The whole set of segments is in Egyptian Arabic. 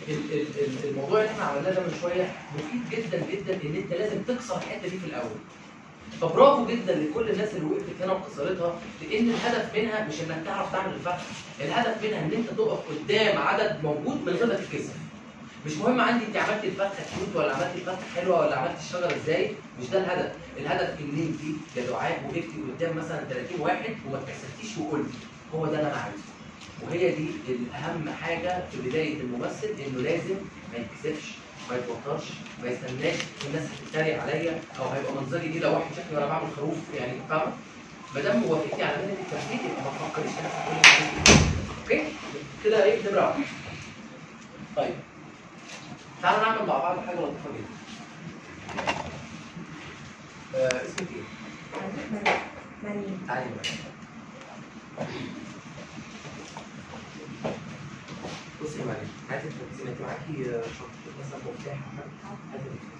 ال- ال- ال- الموضوع اللي احنا عملناه ده من شويه مفيد جدا جدا ان انت لازم تكسر الحته دي في الاول فبرافو جدا لكل الناس اللي وقفت هنا وكسرتها لان الهدف منها مش انك تعرف تعمل الفتح الهدف منها ان انت تقف قدام عدد موجود من غير ما تتكسف مش مهم عندي انت عملت الفتحه كيوت ولا عملت الفتحه حلوه ولا عملت الشجره ازاي مش ده الهدف الهدف ان انت يا دعاء وقفتي قدام مثلا 30 واحد وما اتكسفتيش وقلتي هو ده اللي انا عايزه وهي دي الاهم حاجه في بدايه الممثل انه لازم ما يتكسفش ما يتوترش ما يستناش الناس هتتريق عليا او هيبقى منظري ايه لو واحد شافني وانا بعمل خروف يعني فاهمه ما دام وافقتي على مهنه التمثيل يبقى ما تفكريش نفسك كل حاجة. اوكي كده ايه نمره واحد طيب تعالوا نعمل مع بعض حاجه لطيفه جدا آه اسمك ايه؟ مريم تعالي معايا بصي يا مريم هاتي التلفزيون انت معاكي آه، شنطه مثلا مفتاح أو حاجة؟ هاتي المفتاح.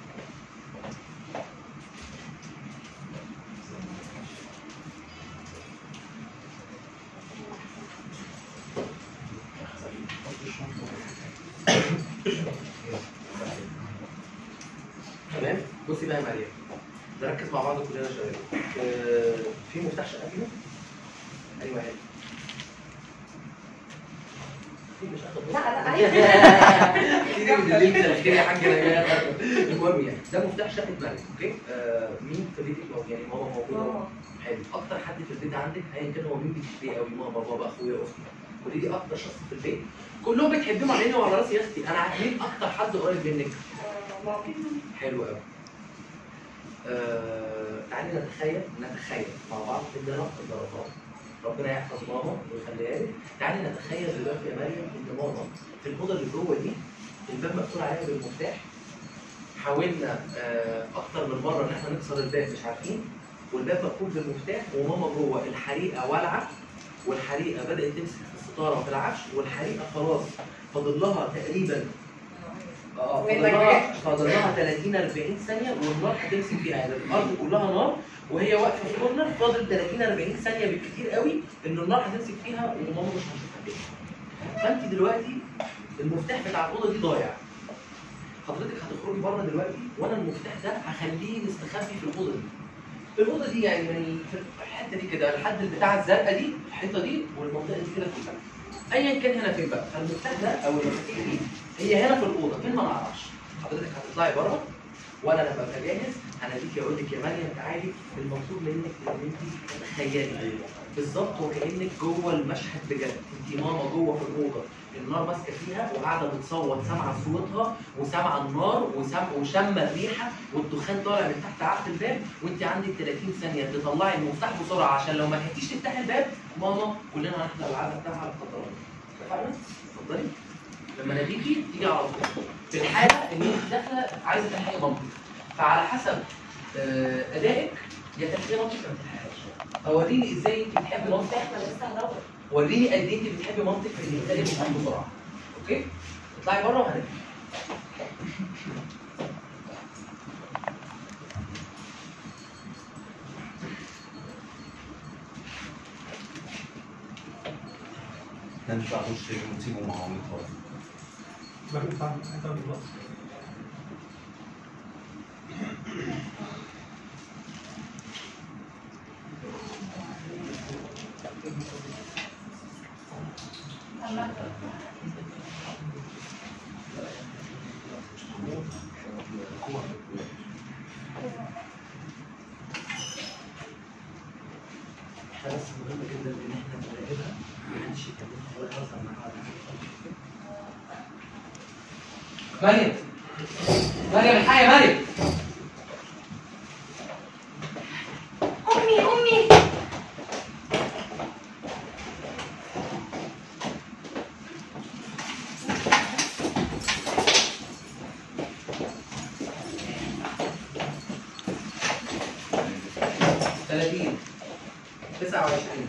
تمام بصي بقى يا مريم نركز مع بعض كلنا شويه آه، في مفتاح شقه فينا ايوه هات في مش هاخد لا لا كده من الليل ده كده يا حاج انا المهم يعني ده مفتاح شقه مريم اوكي آه، مين في بيتك موجود يعني ماما موجوده ماما حلو اكتر حد في البيت عندك ايا كان هو مين بتحبيه قوي ماما بابا اخويا اختي قولي لي اكتر شخص في البيت كلهم بتحبيهم على عيني وعلى راسي يا اختي انا عارف مين اكتر حد قريب منك ماما حلو قوي آه، تعالي نتخيل نتخيل مع بعض كده نقطة درجات ربنا يحفظ ماما ويخليها لي تعالي نتخيل دلوقتي يا مريم ان ماما في الاوضه اللي جوه دي الباب مقفول عليها بالمفتاح حاولنا آه، اكتر من مره ان احنا نكسر الباب مش عارفين والباب مقفول بالمفتاح وماما جوه الحريقه والعه والحريقه بدات تمسك في الستاره وفي العفش والحريقه خلاص فاضل لها تقريبا اه من فاضل لها المجال. فاضل لها 30 40 ثانيه والنار هتمسك فيها يعني الارض كلها نار وهي واقفه في كورنر فاضل 30 40 ثانيه بالكثير قوي ان النار هتمسك فيها وماما مش هتشوفها تاني فانت دلوقتي المفتاح بتاع الاوضه دي ضايع حضرتك هتخرجي بره دلوقتي وانا المفتاح ده هخليه مستخبي في الاوضه دي الاوضه دي يعني من في الحته دي كده لحد البتاعه الزرقاء دي الحيطه دي والمنطقه دي كده كلها ايا كان هنا فين بقى فالمفتاح ده او المفاتيح دي هي هنا في الاوضه فين ما نعرفش حضرتك هتطلعي بره وانا لما ابقى جاهز هناديك اقول لك يا مريم تعالي المطلوب منك ان انت تتخيلي بالظبط وكانك جوه المشهد بجد انت ماما جوه في الاوضه النار ماسكه فيها وقاعده بتصوت سامعه صوتها وسامعه النار وسام وشامه الريحه والدخان طالع من تحت عقد الباب وانت عندك 30 ثانيه تطلعي المفتاح بسرعه عشان لو ما لحقتيش تفتحي الباب ماما كلنا هنحضر العاده بتاعها على القطرات اتفقنا؟ اتفضلي لما ناديكي تيجي على طول في الحاله ان انت داخله عايزه تلحقي مامتك فعلى حسب آه، ادائك يا تلحقي مامتك يا ما تلحقيهاش فوريني ازاي انت بتحبي مامتك احنا لسه هنروح وريني قد ايه انت بتحبي مامتك في انك تلاقي المفتاح بسرعه اوكي اطلعي بره وهنبدا ما ينفعوش نسيبه معاهم خالص ما ينفع انت بالظبط احنا بس مهم جدا ان احنا نراقبها ما حدش يتكلم ولا يهزر معاها مريم مريم الحقي يا مريم امي امي ثلاثين تسعة وعشرين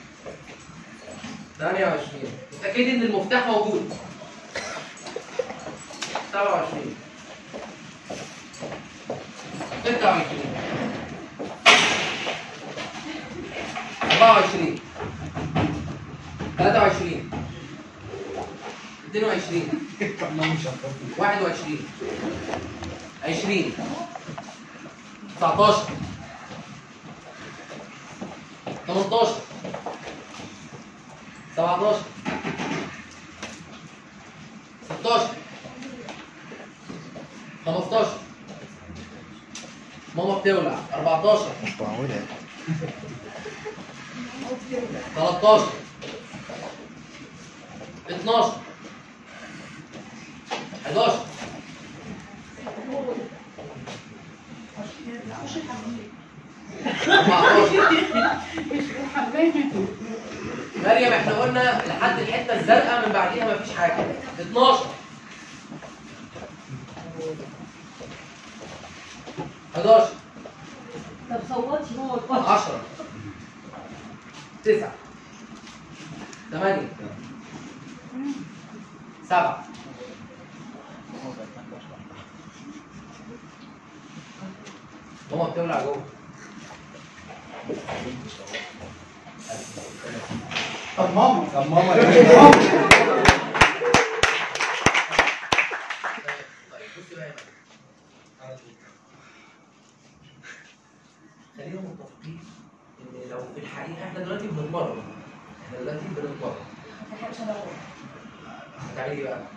ثمانية وعشرين اتأكدي إن المفتاح موجود سبعة وعشرين ستة وعشرين أربعة وعشرين ثلاثة وعشرين اثنين وعشرين 22 21 20 19 18 17 16 15 ماما بتولع 14 13 12 11 14 مريم احنا قلنا لحد الحته الزرقاء من بعديها مفيش حاجه 12 11 طب صوتي هو 10 9 8 7 ماما بتولع جوه طب ماما طب ماما طيب بص بقى يا مريم. خلينا متفقين ان لو في الحقيقه احنا دلوقتي بنتمرن احنا دلوقتي بنتمرن هتعملي ايه بقى؟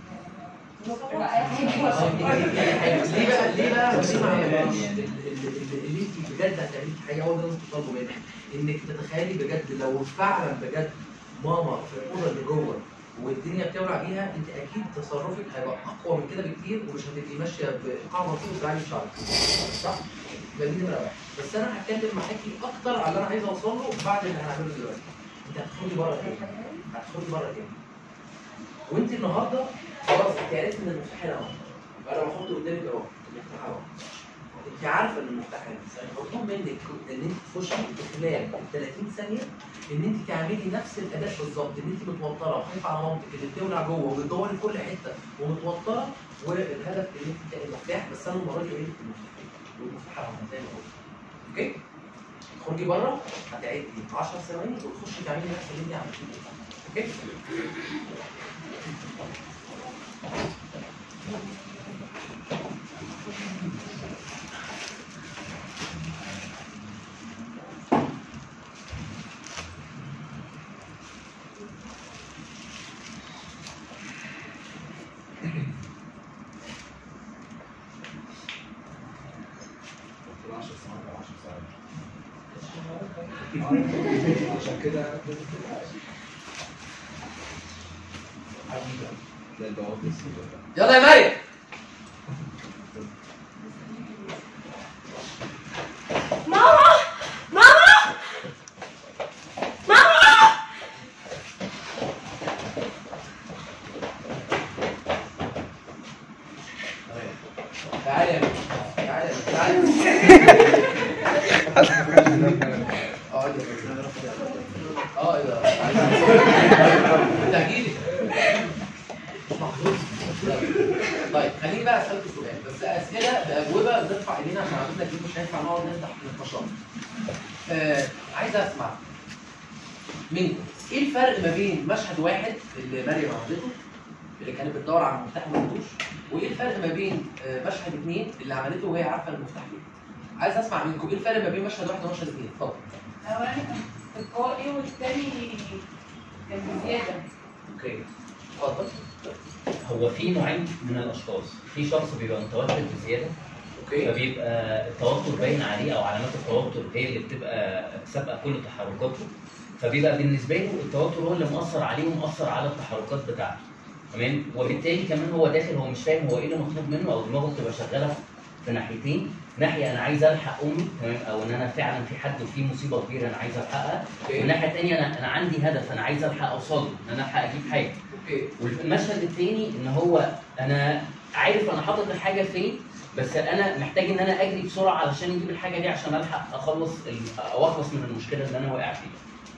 ليه بقى ليه بقى ليه ما عملناش ال- ال- ال- اللي انت بجد هتعملي في الحقيقه هو ده اللي انت بتطلبه منك انك تتخيلي بجد لو فعلا بجد ماما في الاوضه اللي جوه والدنيا بتولع بيها انت اكيد تصرفك هيبقى اقوى من كده بكتير ومش هتبقي ماشيه بايقاع بسيط وتزعلي شعرك صح؟ يبقى دي نمره واحد بس انا هتكلم معاكي اكتر على اللي انا عايز اوصل له بعد اللي هنعمله دلوقتي انت هتخرجي بره تاني هتخرجي بره تاني وانت النهارده خلاص انت عرفت ان المفتاح هنا اهو فانا بحط قدامك اهو المفتاح اهو انت عارفه ان المفتاح هنا مطلوب منك ان انت تخشي في خلال ال 30 ثانيه ان انت تعملي نفس الاداء بالظبط ان انت متوتره وخايفه على مامتك اللي بتولع جوه وبتدوري في كل حته ومتوتره والهدف ان انت تلاقي المفتاح بس انا المره دي قلت المفتاح والمفتاح اهو زي ما قلت اوكي تخرجي بره هتعدي 10 ثواني وتخشي تعملي نفس اللي انت عملتيه اوكي عشان كده ده البوابة يلا يا مريم ماما ماما ماما تعالي يا مريم تعالي يا مريم تعالي اقعد يا مريم اه ايه ده انت هجيلي مش محظوظ طيب خليني بقى اسالك سؤال بس اسئله باجوبه نرفع ايدينا عشان عندنا دي مش هينفع نقعد نفتح نقاشات آه عايز اسمع منكم ايه الفرق ما بين مشهد واحد اللي مريم عملته اللي كانت بتدور على المفتاح ما لقيتوش وايه الفرق ما بين آه، مشهد اثنين اللي عملته وهي عارفه المفتاح فين عايز اسمع منكم ايه الفرق ما بين مشهد واحد ومشهد اثنين اتفضل الاولاني كان تلقائي والتاني كان بزياده اوكي اتفضل هو في نوعين من الاشخاص في شخص بيبقى متوتر بزياده اوكي فبيبقى التوتر باين عليه او علامات التوتر هي اللي بتبقى سابقه كل تحركاته فبيبقى بالنسبه له التوتر هو اللي مؤثر عليه ومؤثر على التحركات بتاعته تمام وبالتالي كمان هو داخل هو مش فاهم هو ايه اللي مطلوب منه او دماغه بتبقى شغاله في ناحيتين ناحيه انا عايز الحق امي تمام او ان انا فعلا في حد وفي مصيبه كبيره انا عايز الحقها اوكي والناحيه الثانيه انا انا عندي هدف انا عايز الحق اوصل له ان انا الحق اجيب حاجه اوكي والمشهد الثاني ان هو انا عارف انا حاطط الحاجه فين بس انا محتاج ان انا اجري بسرعه علشان اجيب الحاجه دي عشان الحق اخلص ال- او اخلص من المشكله اللي انا واقع فيها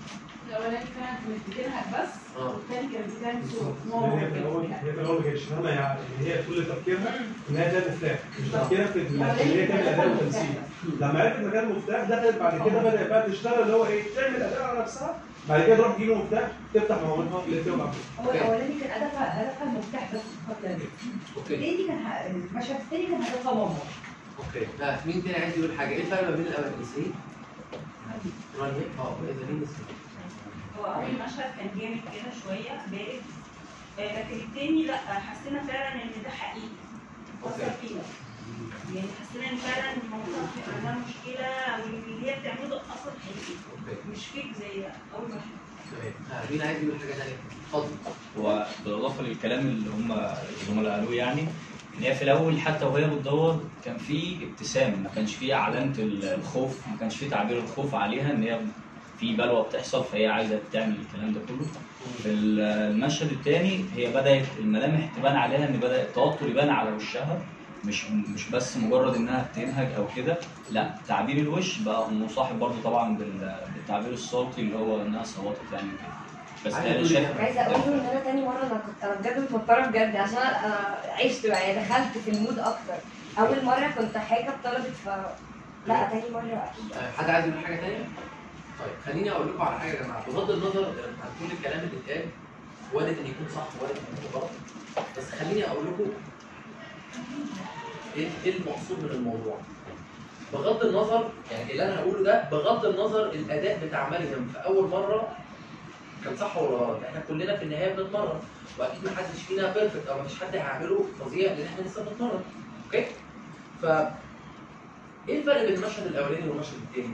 الاولاني كانت مش بتنهج بس اه والتاني كانت بتعمل صوت لان هي في الاول هي في الاول ما كانتش فاهمه يعني هي كل تفكيرها ان هي تعمل مفتاح مش تفكيرها في ان هي تعمل اداء وتمثيل لما عرفت مكان المفتاح دخلت بعد كده بدات بقى تشتغل اللي هو ايه تعمل اداء على نفسها بعد كده تروح تجيب له مفتاح تفتح مع مامتها اللي توقع فيه هو الاولاني كان هدفها هدفها المفتاح بس فقط لا غير. اوكي التاني كان ه- المشهد التاني كان هدفها ماما اوكي لا مين تاني عايز يقول حاجه ايه الفرق ما بين الاولاني نسرين؟ رانيا اه اذا مين نسرين؟ هو اول مشهد كان جامد كده شويه بارد آه، لكن التاني لا حسينا فعلا ان ده حقيقي اثر اوكي فينا يعني حسينا ان فعلا الموضوع في عندها مشكله او اللي هي بتعمله ده اصلا حقيقي اوكي مش فيك زي اول مشهد تمام آه، مين عايز يقول حاجه تانيه؟ اتفضل هو بالاضافه للكلام اللي هم الزملاء قالوه يعني ان هي في الاول حتى وهي بتدور كان في ابتسام ما كانش في علامه الخوف ما كانش في تعبير الخوف عليها ان هي في بلوى بتحصل فهي عايزه تعمل الكلام ده كله في المشهد الثاني هي بدات الملامح تبان عليها ان بدا التوتر يبان على وشها مش مش بس مجرد انها بتنهج او كده لا تعبير الوش بقى مصاحب برضه طبعا بال- بالتعبير الصوتي اللي هو انها صوتت يعني كده بس عايز انا تقولي شايف إيه؟ عايزه اقول له ان انا تاني مره انا كنت انا بجد متوتره بجد عشان انا عشت يعني دخلت في المود اكتر اول مره كنت حاجه اتطلبت ف لا تاني مره اكيد آه، حد عايز يقول حاجه تانيه؟ طيب خليني اقول لكم على حاجه يا جماعه بغض النظر عن كل الكلام اللي اتقال وارد ان يكون صح وارد ان يكون غلط بس خليني اقول لكم ايه إيه المقصود من الموضوع بغض النظر يعني اللي انا هقوله ده بغض النظر الاداء بتاع مريم في اول مره كان صح ولا غلط احنا كلنا في النهايه بنتمرن واكيد ما حدش فينا بيرفكت او ما فيش حد هيعمله فظيع لان احنا لسه بنتمرن اوكي ف ايه الفرق بين المشهد الاولاني والمشهد الثاني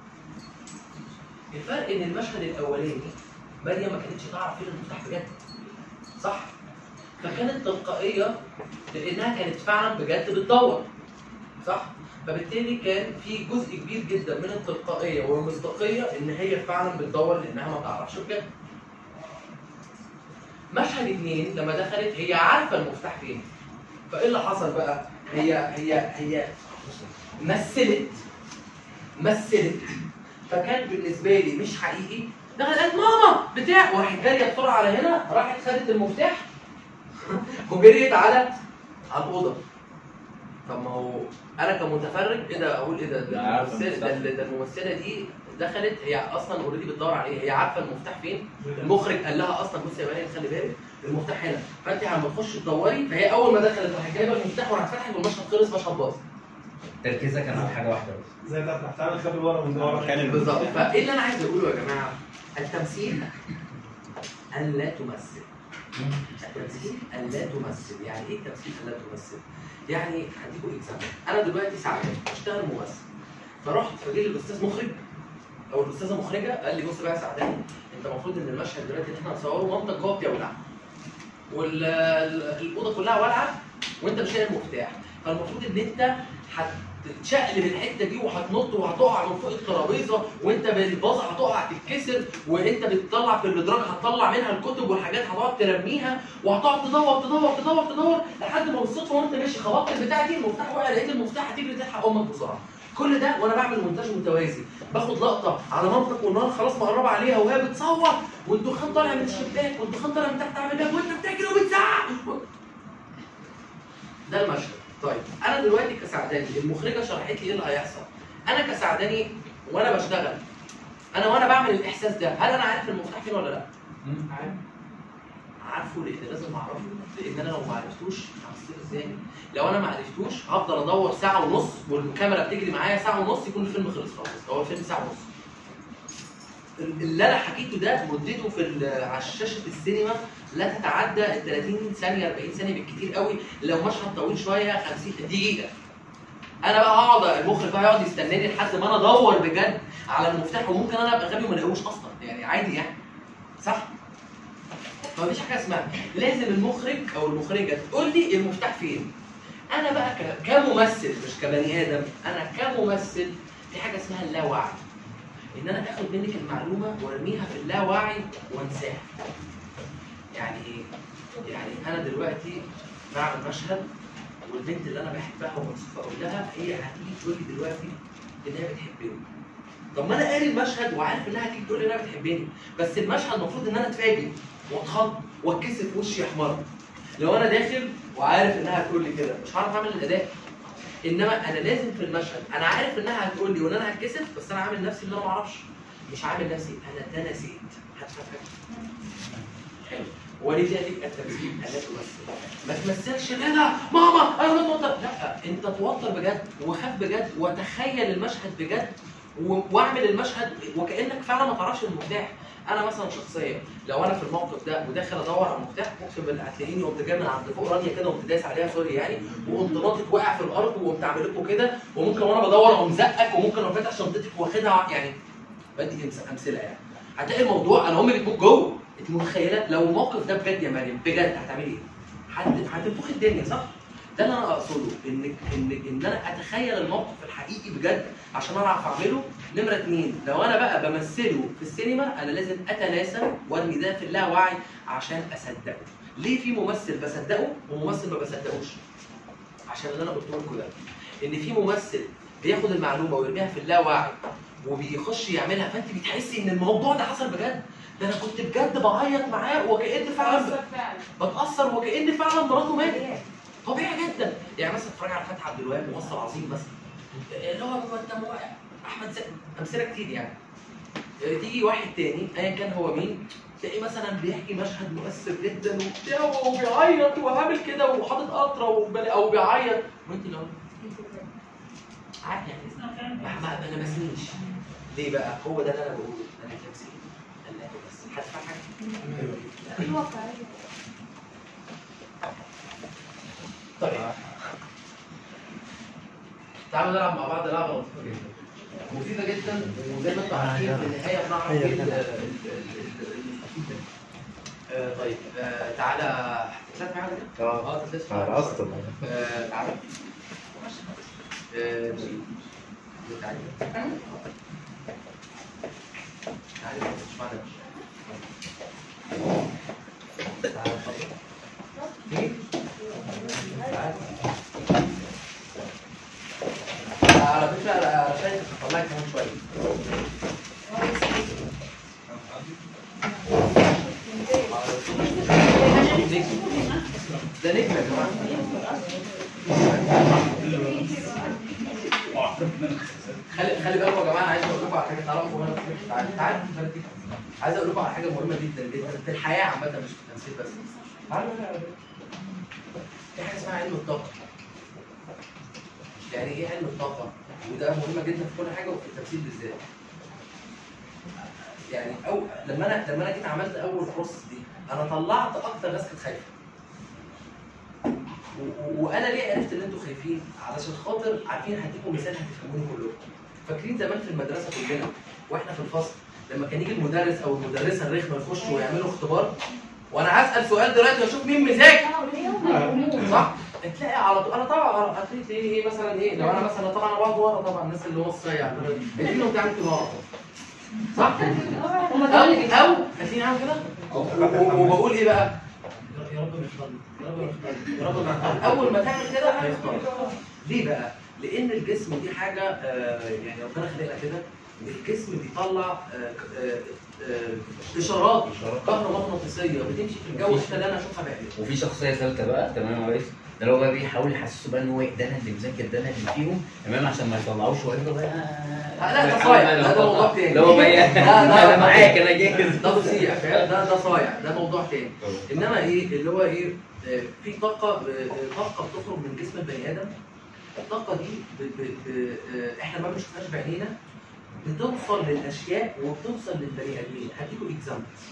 الفرق ان المشهد الاولاني مريم ما كانتش تعرف فين المفتاح بجد صح فكانت تلقائيه لانها كانت فعلا بجد بتدور صح فبالتالي كان في جزء كبير جدا من التلقائيه والمصداقيه ان هي فعلا بتدور لانها ما تعرفش بجد مشهد اتنين لما دخلت هي عارفه المفتاح فين فايه اللي حصل بقى هي هي هي مثلت مثلت فكان بالنسبه لي مش حقيقي دخلت قالت ماما بتاع وراحت جاريه بسرعه على هنا راحت خدت المفتاح وجريت على على الاوضه طب ما هو انا كمتفرج ايه ده اقول ايه ده ده لا، عارفة الممثله ده, المفتاح. ده الممثله دي دخلت هي اصلا اوريدي بتدور عليه هي عارفه المفتاح فين المخرج قال لها اصلا بصي يا مريم خلي بالك المفتاح هنا فانت لما تخش تدوري فهي اول ما دخلت راحت جايبه المفتاح وراحت فتحت والمشهد خلص مشهد باظ تركيزها كان على حاجه واحده بس زي ده تعالى نخبي ورا من ورا مكان بالظبط فايه اللي انا عايز اقوله يا جماعه التمثيل ان لا تمثل التمثيل ان لا تمثل يعني ايه التمثيل ان لا تمثل يعني هديكم اكزامبل انا دلوقتي سعيد بشتغل ممثل فرحت فجيت الاستاذ مخرج او الاستاذه مخرجه قال لي بص بقى يا سعداني انت المفروض ان المشهد دلوقتي اللي احنا هنصوره مامتك جوه بتولع والاوضه كلها والعه وانت مش لاقي المفتاح فالمفروض ان انت هتتشقلب الحته دي وهتنط وهتقع من فوق الترابيزه وانت بالباصه هتقع تتكسر وانت بتطلع في الادراج هتطلع منها الكتب والحاجات هتقعد ترميها وهتقعد تدور تدور تدور تدور لحد ما بالصدفه وانت ماشي خبطت البتاعه دي المفتاح وقع لقيت المفتاح هتجري تلحق امك بسرعه كل ده وانا بعمل مونتاج متوازي باخد لقطه على مامتك والنار خلاص مقربه عليها وهي بتصور والدخان طالع من الشباك والدخان طالع من تحت على الباب وانت بتجري وبتزعق ده المشهد طيب انا دلوقتي كسعداني المخرجه شرحت لي ايه اللي هيحصل انا كسعداني وانا بشتغل انا وانا بعمل الاحساس ده هل انا عارف المفتاح فين ولا لا؟ عارفه لان لازم اعرفه لان انا لو ما عرفتوش همثله ازاي؟ لو انا ما عرفتوش هفضل ادور ساعه ونص والكاميرا بتجري معايا ساعه ونص يكون الفيلم خلص خلاص هو الفيلم ساعه ونص اللي انا حكيته ده مدته في ال- على شاشه السينما لا تتعدى ال 30 ثانيه 40 ثانيه بالكتير قوي لو مشهد طويل شويه 50 دقيقه انا بقى هقعد المخرج بقى يقعد يستناني لحد ما انا ادور بجد على المفتاح وممكن انا ابقى غبي وما الاقيهوش اصلا يعني عادي يعني صح؟ فمفيش حاجه اسمها لازم المخرج او المخرجه تقول لي المفتاح فين انا بقى ك- كممثل مش كبني ادم انا كممثل في حاجه اسمها اللاوعي ان انا اخد منك المعلومه وارميها في اللاوعي وانساها يعني ايه يعني انا دلوقتي بعمل مشهد والبنت اللي انا بحبها ومكسوفه اقول لها هي هتيجي تقول لي دلوقتي ان هي بتحبني طب ما انا قاري المشهد وعارف انها هتيجي تقول لي انها بتحبني بس المشهد المفروض ان انا اتفاجئ واتخض واتكسف وشي يحمر لو انا داخل وعارف انها هتقول لي كده مش هعرف اعمل الاداء انما انا لازم في المشهد انا عارف انها هتقول لي وان انا هتكسف بس انا عامل نفسي اللي انا ما اعرفش مش عامل نفسي انا ده نسيت هتفهم حلو ولذلك التمثيل لا تمثل ما تمثلش لا لا ماما انا متوتر لا انت توتر بجد وخاف بجد وتخيل المشهد بجد و- واعمل المشهد وكانك فعلا ما تعرفش المفتاح انا مثلا شخصيا لو انا في الموقف ده وداخل ادور على المفتاح اقسم بالله هتلاقيني قمت جاي من عند فوق رانيا كده وقمت دايس عليها سوري يعني وقمت ناطط واقع في الارض وقمت عامل لكم كده وممكن وانا بدور اقوم زقك وممكن اقوم فاتح شنطتك واخدها يعني بدي أمس- امثله يعني هتلاقي الموضوع انا امي بتموت جوه انت متخيله لو الموقف ده بجد يا مريم بجد هتعملي ايه؟ هت- هتنفخي الدنيا صح؟ ده اللي انا اقصده ان ان ان انا اتخيل الموقف الحقيقي بجد عشان اعرف اعمله نمره اتنين لو انا بقى بمثله في السينما انا لازم اتناسى وارمي ده في اللاوعي عشان اصدقه ليه في ممثل بصدقه وممثل ما بصدقوش عشان اللي انا قلته لكم ده ان في ممثل بياخد المعلومه ويرميها في اللاوعي وبيخش يعملها فانت بتحسي ان الموضوع ده حصل بجد ده انا كنت بجد بعيط معاه وكأن فعلا أثر فعلا بتأثر وكأن فعلا مراته ماتت طبيعي جدا يعني مثلا اتفرج على فتحي عبد الوهاب ممثل عظيم مثلا اللي هو هو انت مو- احمد زكي امثله كتير يعني تيجي واحد تاني ايا كان هو مين تلاقيه مثلا بيحكي مشهد مؤثر جدا وبتاع وبيعيط وعامل كده وحاطط قطره وبل- او بيعيط وانت لو عادي يعني بس أنا فعلا ما ما ما لمسنيش ليه بقى؟ هو ده اللي انا بقوله انا تمثيل الله بس حد فاهم حاجه؟ في واقعية طيب تعالوا نلعب مع بعض لعبه لطيفه جدا مفيده جدا وزي ما انتم عارفين في النهايه بنعرف ايه ال- ال- ال- المفيد ده. آه، طيب آه، تعالى هتتلات معايا كده؟ اه اه تتلات على معايا. اصلا آه، تعالى آه، تعالى تعالى مش معنا تعالى اتفضل. مين؟ تعالى. على فكرة أنا شايف هطلعك كمان شوية. ده نجم يا جماعة. خلي خلي بالكم يا جماعة أنا عايز أقول لكم على حاجة تعرفوا وأنا في تعالى تعالى عايز أقول لكم على حاجة مهمة جدا جدا في الحياة عامة مش في التمثيل بس. تعالوا تعالوا. في حاجة اسمها علم الطاقة. يعني ايه علم الطاقه وده مهم جدا في كل حاجه وفي التمثيل بالذات يعني أو لما انا لما انا جيت عملت اول بروسس دي انا طلعت اكتر ناس كانت خايفه و- و- وانا ليه عرفت ان انتوا خايفين علشان خاطر عارفين هديكم مثال هتفهموني كلكم فاكرين زمان في المدرسه كلنا واحنا في الفصل لما كان يجي المدرس او المدرسه الرخمه يخشوا ويعملوا اختبار وانا هسال سؤال دلوقتي واشوف مين مذاكر صح؟ تلاقي على طول انا طبعا هتلاقي تلاقي ايه مثلا ايه لو انا مثلا طبعا انا بقعد ورا طبعا الناس اللي هو الصيع اديني بتعمل كده ورا صح؟ او او هتلاقيني عامل كده و- و- وبقول ايه بقى؟ يا رب ما يختارني يا رب ما يختارني يا رب ما يختارني اول ما تعمل كده هيختارك ليه بقى؟ لان الجسم دي حاجه آه، يعني ربنا خلقها كده الجسم بيطلع آه، آه، آه، اشارات كهرومغناطيسيه بتمشي في الجو احنا لا نشوفها بعينينا وفي شخصيه ثالثه بقى تمام يا ريس ده اللي هو بقى بيحاول يحسسه بقى ان هو ده انا اللي مذاكر ده انا اللي فيهم تمام عشان ما يطلعوش ويفضل بقى آه، لا، ده صايع، لا، ده موضوع تاني. اللي هو بقى لا، لا، انا معاك انا جاهز ده فظيع فاهم؟ ده ده صايع ده موضوع تاني انما ايه اللي هو ايه آه، في طاقه آه، طاقه بتخرج من جسم البني ادم الطاقه دي ب... ب... ب... آه، احنا ما بنشوفهاش بعينينا بتوصل للاشياء وبتوصل للبني ادمين هديكم اكزامبلز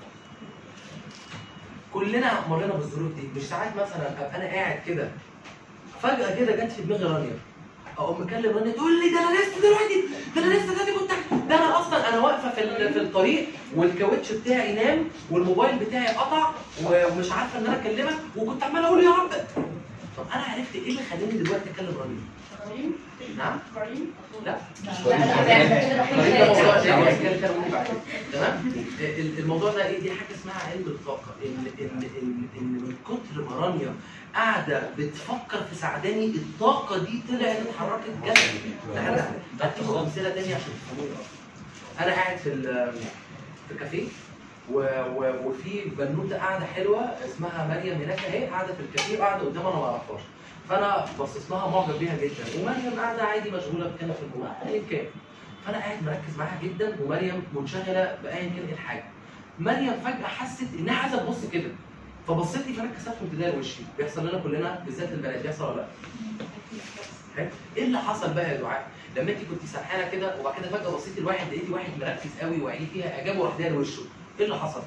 كلنا مرينا بالظروف دي مش ساعات مثلا ابقى انا قاعد كده فجاه كده جت في دماغي رانيا اقوم مكلم رانيا تقول لي ده انا لسه دلوقتي ده انا لسه دلوقتي كنت ده انا اصلا انا واقفه في ال- في الطريق والكاوتش بتاعي نام والموبايل بتاعي قطع ومش عارفه ان انا اكلمك وكنت عمال اقول يا رب طب انا عرفت ايه اللي خلاني دلوقتي اكلم رنين كريم نعم كريم لا لا لا لا الرنين ده موضوع لا تاني هنتكلم فيه ممكن بعدين تمام ال- الموضوع ده ايه دي حاجه اسمها علم الطاقه ان ان ان ان من كتر ما رانيا قاعده بتفكر في سعداني الطاقه دي طلعت اتحركت جسدي تعالى هديكم امثله تانية عشان تفهموني اكتر انا قاعد في ال- في كافيه و... و... وفي بنوته قاعده حلوه اسمها مريم هناك اهي قاعده في الكافيه قاعده قدام انا ما اعرفهاش فانا باصص لها معجب بيها جدا ومريم قاعده عادي مشغوله بتتكلم في الموبايل ايا كان فانا قاعد مركز معاها جدا ومريم منشغله بايا كان ايه الحاجه مريم فجاه حست انها عايزه تبص كده فبصيت لي فانا اتكسفت وابتدائي وشي بيحصل لنا كلنا بالذات البنات بيحصل ولا لا؟ حلو؟ ايه اللي حصل بقى يا دعاء؟ لما انت كنت سرحانه كده وبعد كده فجاه بصيتي لواحد لقيتي واحد مركز قوي وعينيه فيها اجابه وراح داير وشه ايه اللي حصل؟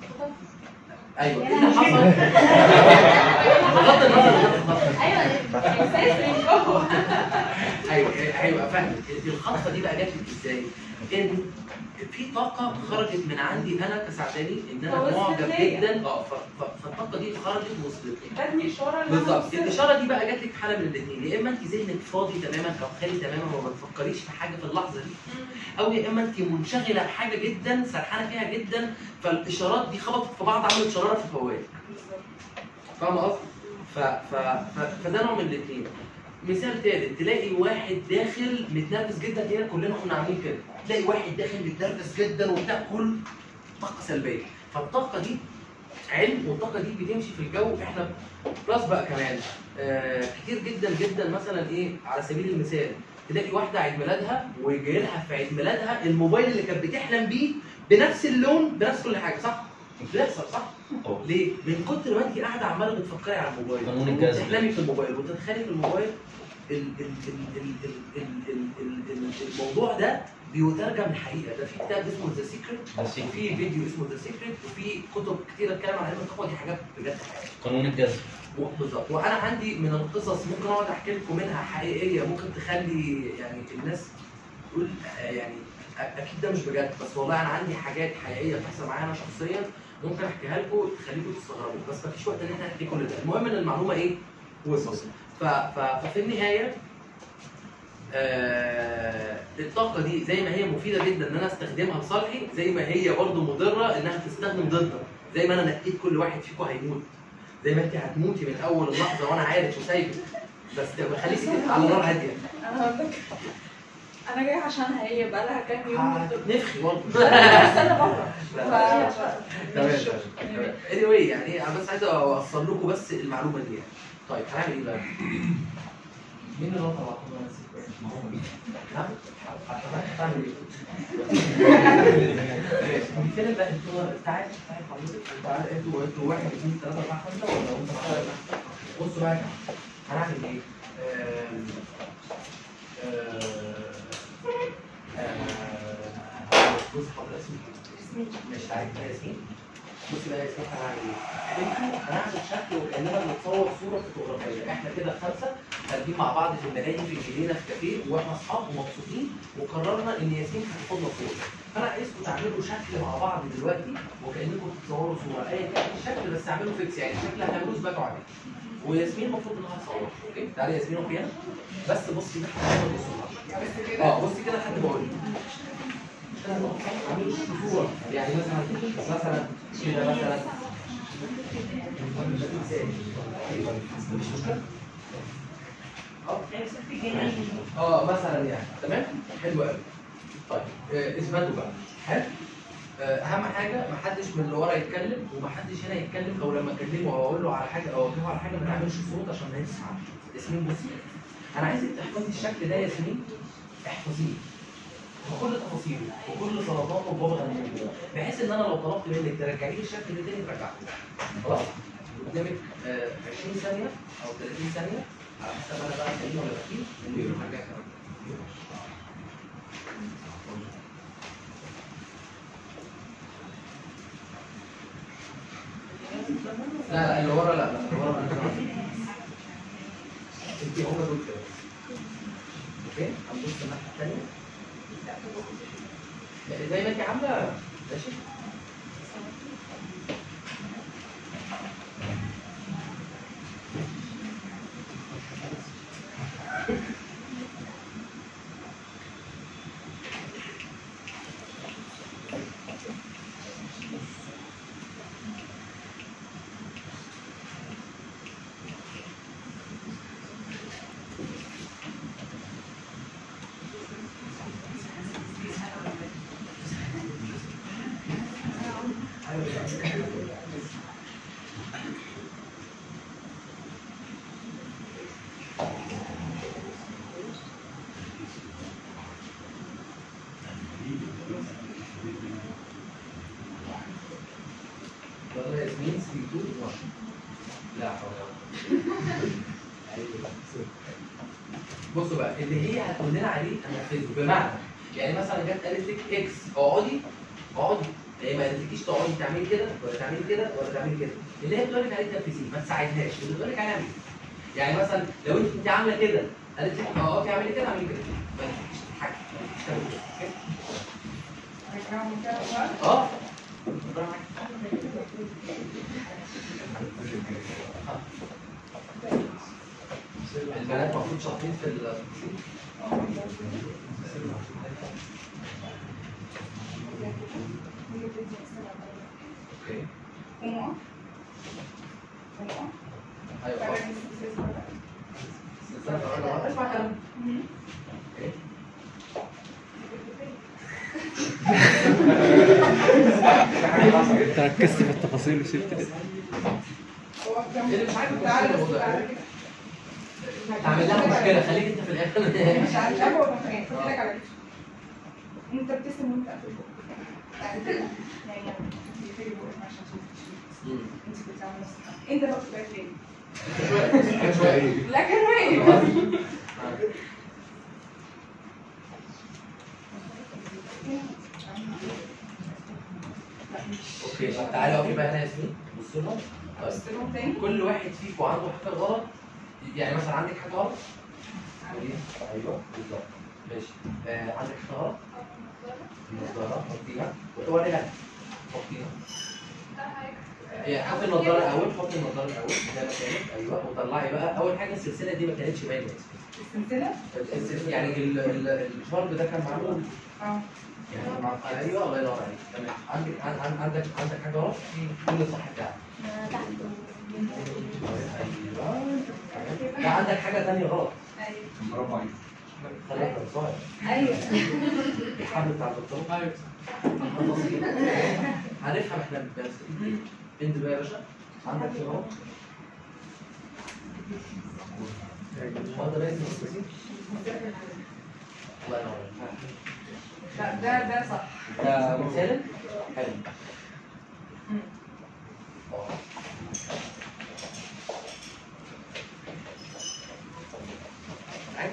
ايوه ايه اللي حصل؟ بغض النظر عن الخطه ايوه احساس من جوه ايوه ايوه فاهم الخطه دي بقى جات لك ازاي؟ ان في طاقه خرجت من عندي انا كسعداني ان انا فوصلت معجب ليا. جدا اه ف- ف- فالطاقه دي خرجت ووصلت لي ادتني اشاره ان أنا بالظبط وصلت. الاشاره دي بقى جات لك في حاله من الاثنين يا اما انت ذهنك فاضي تماما او خالي تماما وما بتفكريش في حاجه في اللحظه دي او يا اما انت منشغله بحاجه جدا سرحانه فيها جدا فالاشارات دي خبطت في بعض عملت شراره في فوائد فاهمه قصدي؟ ف... ف... ف... فده نوع من الاثنين مثال ثالث تلاقي واحد داخل متنرفز جدا هنا كلنا كنا عاملين كده تلاقي واحد داخل متنرفز جدا وبتاع كل طاقه سلبيه فالطاقه دي علم والطاقه دي بتمشي في الجو احنا بلس بقى كمان آه كتير جدا جدا مثلا ايه على سبيل المثال تلاقي واحده عيد ميلادها وجاي لها في عيد ميلادها الموبايل اللي كانت بتحلم بيه بنفس اللون بنفس كل حاجه صح؟ بيحصل صح؟ أه. ليه؟ من كتر ما انت قاعده عماله بتفكري على الموبايل قانون الجذب. وتحلمي في الموبايل وتتخيلي في الموبايل ال- ال- ال- ال- ال- ال- ال- ال- الموضوع ده بيترجم الحقيقه ده في كتاب اسمه ذا سيكريت The Secret. وفي فيديو اسمه ذا سيكريت وفي كتب كتيره بتتكلم عن علم الطاقه دي حاجات بجد حقيقيه قانون الجذب بالظبط وانا عندي من القصص ممكن اقعد احكي لكم منها حقيقيه ممكن تخلي يعني الناس تقول آه، يعني أ- اكيد ده مش بجد بس والله انا عندي حاجات حقيقيه بتحصل معايا انا شخصيا ممكن احكيها لكم تخليكم تستغربوا بس مفيش وقت ان احنا نحكي كل ده المهم ان المعلومه ايه وصلت ف... ف... ففي النهايه آه الطاقه دي زي ما هي مفيده جدا ان انا استخدمها لصالحي زي ما هي برضو مضره انها تستخدم ضدنا زي ما انا نقيت كل واحد فيكم هيموت زي ما انت هتموتي من اول اللحظه وانا عارف وسايبك بس بخليكي كده على نار هاديه انا هقول لك انا جاي عشانها هي بقى لها كام يوم نفخي برضه استنى بره لا. ف- تمام تمام اني واي يعني انا بس عايز اوصل لكم بس المعلومه دي يعني طيب هنعمل ايه بقى؟ مين اللي نطق نعم؟ هتعمل ايه؟ ماشي فين بقى انتوا تعالى تعالى حضرتك تعالى انتوا انتوا واحد اثنين ثلاثة أربعة خمسة ولا انت معايا؟ بصوا بقى هنعمل ايه؟ آم، آه، آه، بص حضرتك اسمي مش عارف بقى ياسمين بصي بقى يا ياسمين هنعمل ايه؟ انتوا هنعمل شكل وكاننا بنتصور صوره فوتوغرافيه احنا كده خمسه خارجين مع بعض في الملاهي في الجنينه في كافيه واحنا اصحاب ومبسوطين وقررنا ان ياسمين هتاخدنا صوره فانا عايزكم تعملوا شكل مع بعض دلوقتي وكانكم بتتصوروا صوره ايا كان الشكل بس اعملوا فيكس يعني الشكل هتعملوه سباك عليه وياسمين المفروض انها تصور اوكي تعالي ياسمين وقفي هنا بس بصي ده هتاخد الصوره اه بصي كده لحد ما اقول عامل صورة يعني مثلا مثلا كده مثلا مش مشكلة اه مثلا يعني تمام حلو قوي طيب آه، اثبتوا بقى حلو آه، اهم حاجه ما حدش من اللي ورا يتكلم وما حدش هنا يتكلم او لما اكلمه او اقول له على حاجه او اوجهه على حاجه ما تعملش صوت عشان ما يسمع ياسمين بصي انا عايزك تحفظي الشكل ده يا ياسمين احفظيه بكل تفاصيله وكل سلطاته وبابا غنوجه بحيث ان انا لو طلبت منك ترجعي لي الشكل ده تاني ترجعه خلاص قدامك آه، 20 ثانيه او 30 ثانيه على حسب انا بقى سليم ولا بخيل ونرجع كمان لا لا اللي ورا لا لا اللي ورا انا انت هم دول كده اوكي هنبص الناحيه الثانيه زي ما انت عامله ماشي بصوا بقى اللي هي هتقول لنا عليه هننفذه بمعنى يعني مثلا جت قالت لك اكس اقعدي اقعدي هي ما قالتلكيش تقعدي تعملي كده ولا تعملي كده ولا تعملي كده اللي هي بتقول لك عليه تنفذيه ما تساعدهاش اللي بتقول لك عليه اعملي يعني مثلا لو انت انت عامله كده قالت لك اه اقفي اعملي كده اعملي كده ما تجيش تضحكي ما تجيش تعملي كده أوكي؟ اه البنات المفروض شاطرين في التفاصيل اوكي ايوه خلاص. استنى أقول لك، اسمع كلام اوكي انت ركزت في التفاصيل وسبت كده اللي مش عارف تعالى تعمل لها مشكله خليك انت في الاخر مش عارف مش عارفه هو كان ايه خد لك على كده انت بتسم وانت قافل بقك يعني كده يعني بتقفلي بقك عشان صوتك مم. انت كنت عامله نفس الكلام. انت بقى بتبقى فين شوية- شوية. لكن وين اوكي طب تعالى اقفي بقى هنا يا ياسمين بص لهم طيب بص لهم تاني كل واحد فيكم عنده حاجه غلط يعني مثلا عندك حاجه غلط قولي. ايوه بالظبط ماشي آه عندك حاجه غلط النضاره حطيها وتوريها لها. حطيها هي حطي النضاره الاول حطي النضاره الاول زي ما كانت ايوه وطلعي بقى اول حاجه السلسله دي ما كانتش باينه يا ياسمين. السلسله السلسلة- يعني ال- ال- الشرب ده كان معمول اه يعني مع ايوه الله ينور عليك تمام عندك عن- عن- عندك عندك حاجه غلط كل الصح بتاعك ايوه ده عندك حاجه ثانيه غلط ايوه برافو عليك خليك صغير ايوه الحمل بتاع الدكتور ايوه التفاصيل هنفهم احنا بنستفيد ايه انت بقى يا باشا عندك حاجه غلط هو ده باين التفاصيل الله ينور عليك لا ده ده صح ده مثال حلو مم. آه. عادي.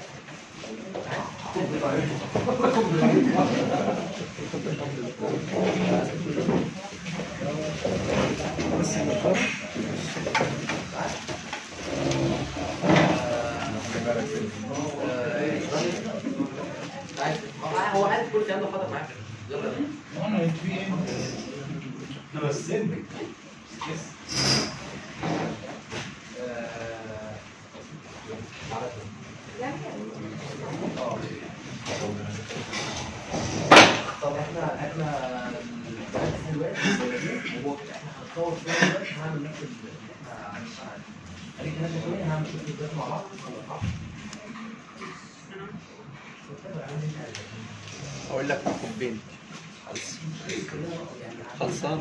عادي. هو عارف كل الكلام ده حاضر معاك يلا انا في ايه؟ انا بس طب احنا احنا البحث دلوقتي هو احنا هنتصور فيه دلوقتي هنعمل نفس اللي احنا هنشتغل عليه. خليك هنا شويه هنعمل شويه فيديوهات مع بعض مع بعض. اقول لك حبين خلصان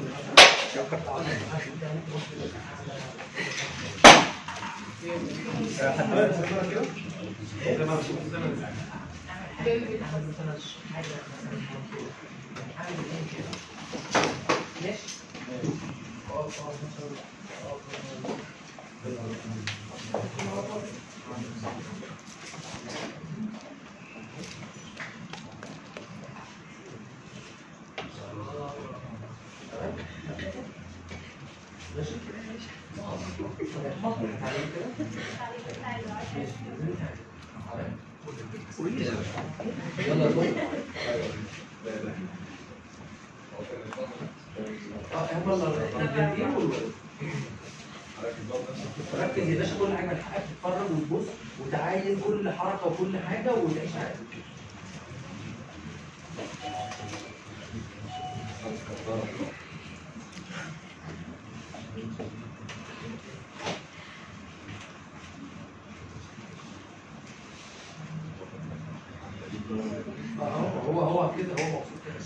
ماشي ماشي يلا دول اه هم الجنبين والولد ركز يا باشا كل حاجه من حقك تتفرج وتبص وتعاين كل حركه وكل حاجه وتعيش عادي اه هو هو كده هو مبسوط كده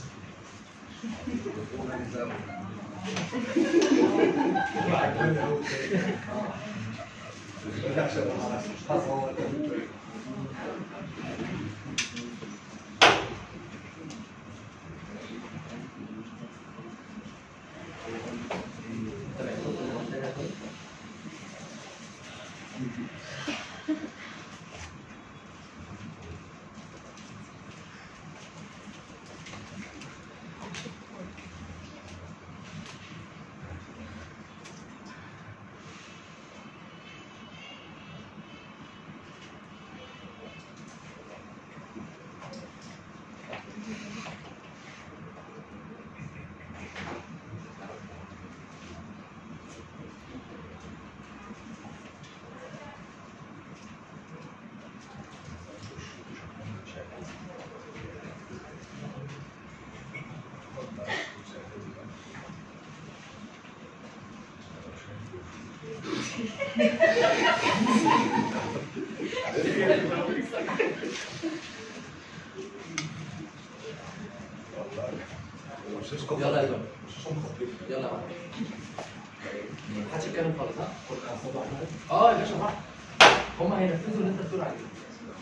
تمام يلا يا جماعه يلا يا معلم محدش يتكلم خالص ها اه يا باشا براحتك هم هينفذوا اللي انت بتقول عليه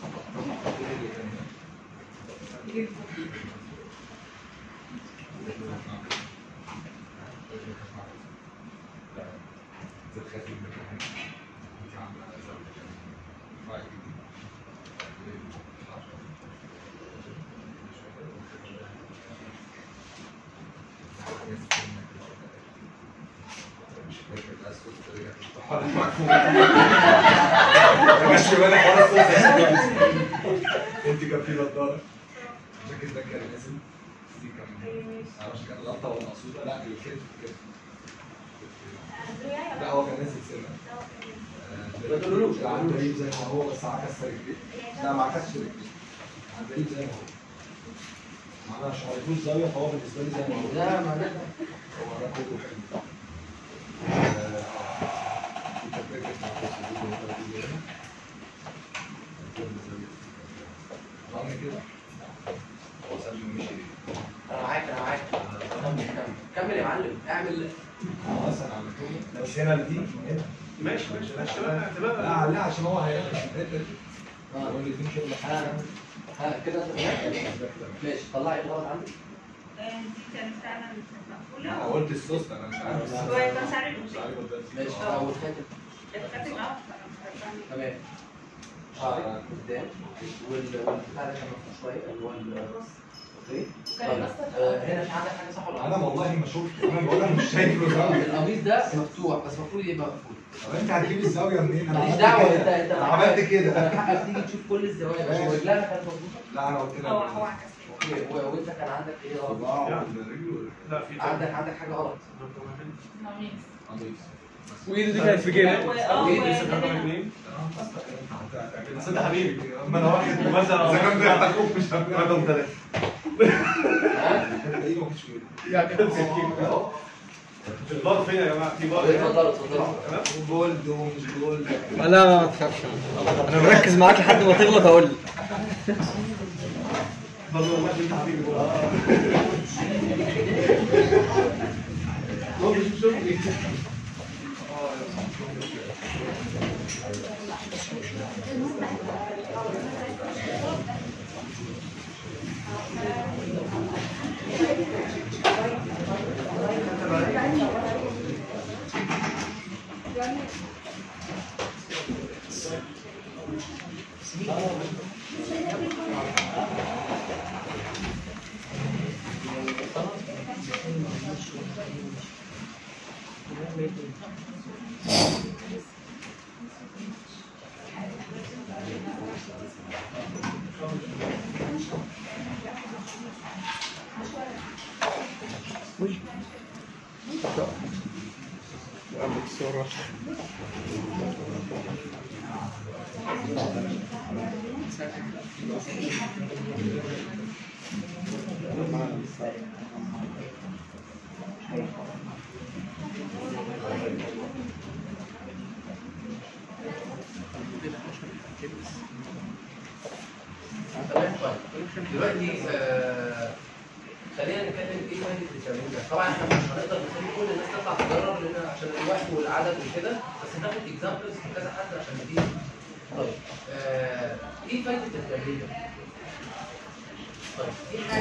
ماشي بالك ورا الصوت انت كان في نضاره الجاكيت ده كان نازل دي كان معرفش كان لقطه ولا مقصوده لا كان كده كده لا هو كان نازل سنه ما تقولوش عنده بعيد زي ما هو بس عكس رجليه لا ما عكسش رجليه بعيد زي ما هو معناها مش عارفوش زاويه فهو بالنسبه لي زي ما هو لا ما ده هو ده كله حلو آه، في تفكير مع الرسول هنا. عامل كده هو سابني ومشي انا معاك انا معاك كمل كمل كمل يا معلم اعمل خلاص انا عملته بس هنا دي هنا ماشي ماشي لا الشباب اعتبار لا لا عشان هو هيعمل الحته دي هو اللي فيه شغل ها ها كده تمام ماشي طلعي الغلط عندك آه، دي كانت فعلا انا مقفوله قلت السوس انا مش عارف هو كان سعر مش عارف ده ماشي اه والخاتم الخاتم اه تمام شعرك قدام وال والبتاع ده كان مفتوح شويه اللي هو ال- اوكي طيب آه، هنا في عندك حاجه صح ولا انا غلط؟ والله ما شفت انا بقول لك مش شايفه زاويه القميص ده مفتوح بس المفروض يبقى مقفول طب انت هتجيب الزاويه منين؟ انا ماليش عملت دعوه كده. انت انت انا عملت كده انا حقك تيجي تشوف كل الزوايا بس ماشي. ورجلها كانت مظبوطه لا انا قلت لك هو هو عكس اوكي و- وانت كان عندك ايه غلط؟ الله رجله لا في عندك عندك حاجه غلط قميص وايده دي كانت في جيبه اه ايه لسه و- رقم اثنين بس بس انت حبيبي ما انا واخد مثلا اذا كان بيعتقوك مش رقم ثلاثة الحته دي ما فيش كده البار فين يا جماعة؟ في بار اتفضلوا اتفضلوا تمام؟ جولد ومش جولد لا ما تخافش انا مركز معاك لحد ما تغلط اقول لك برضه والله انت حبيبي هو مش شغلي تمام طيب دلوقتي آه، خلينا نتكلم ايه فايده التمرين ده طبعا احنا مش هنقدر نخلي كل الناس تطلع تجرب لان عشان الوقت والعدد وكده بس ناخد اكزامبلز في كذا حد عشان نبتدي طيب آه، ايه فايده التمرين ده؟ طيب في حاجه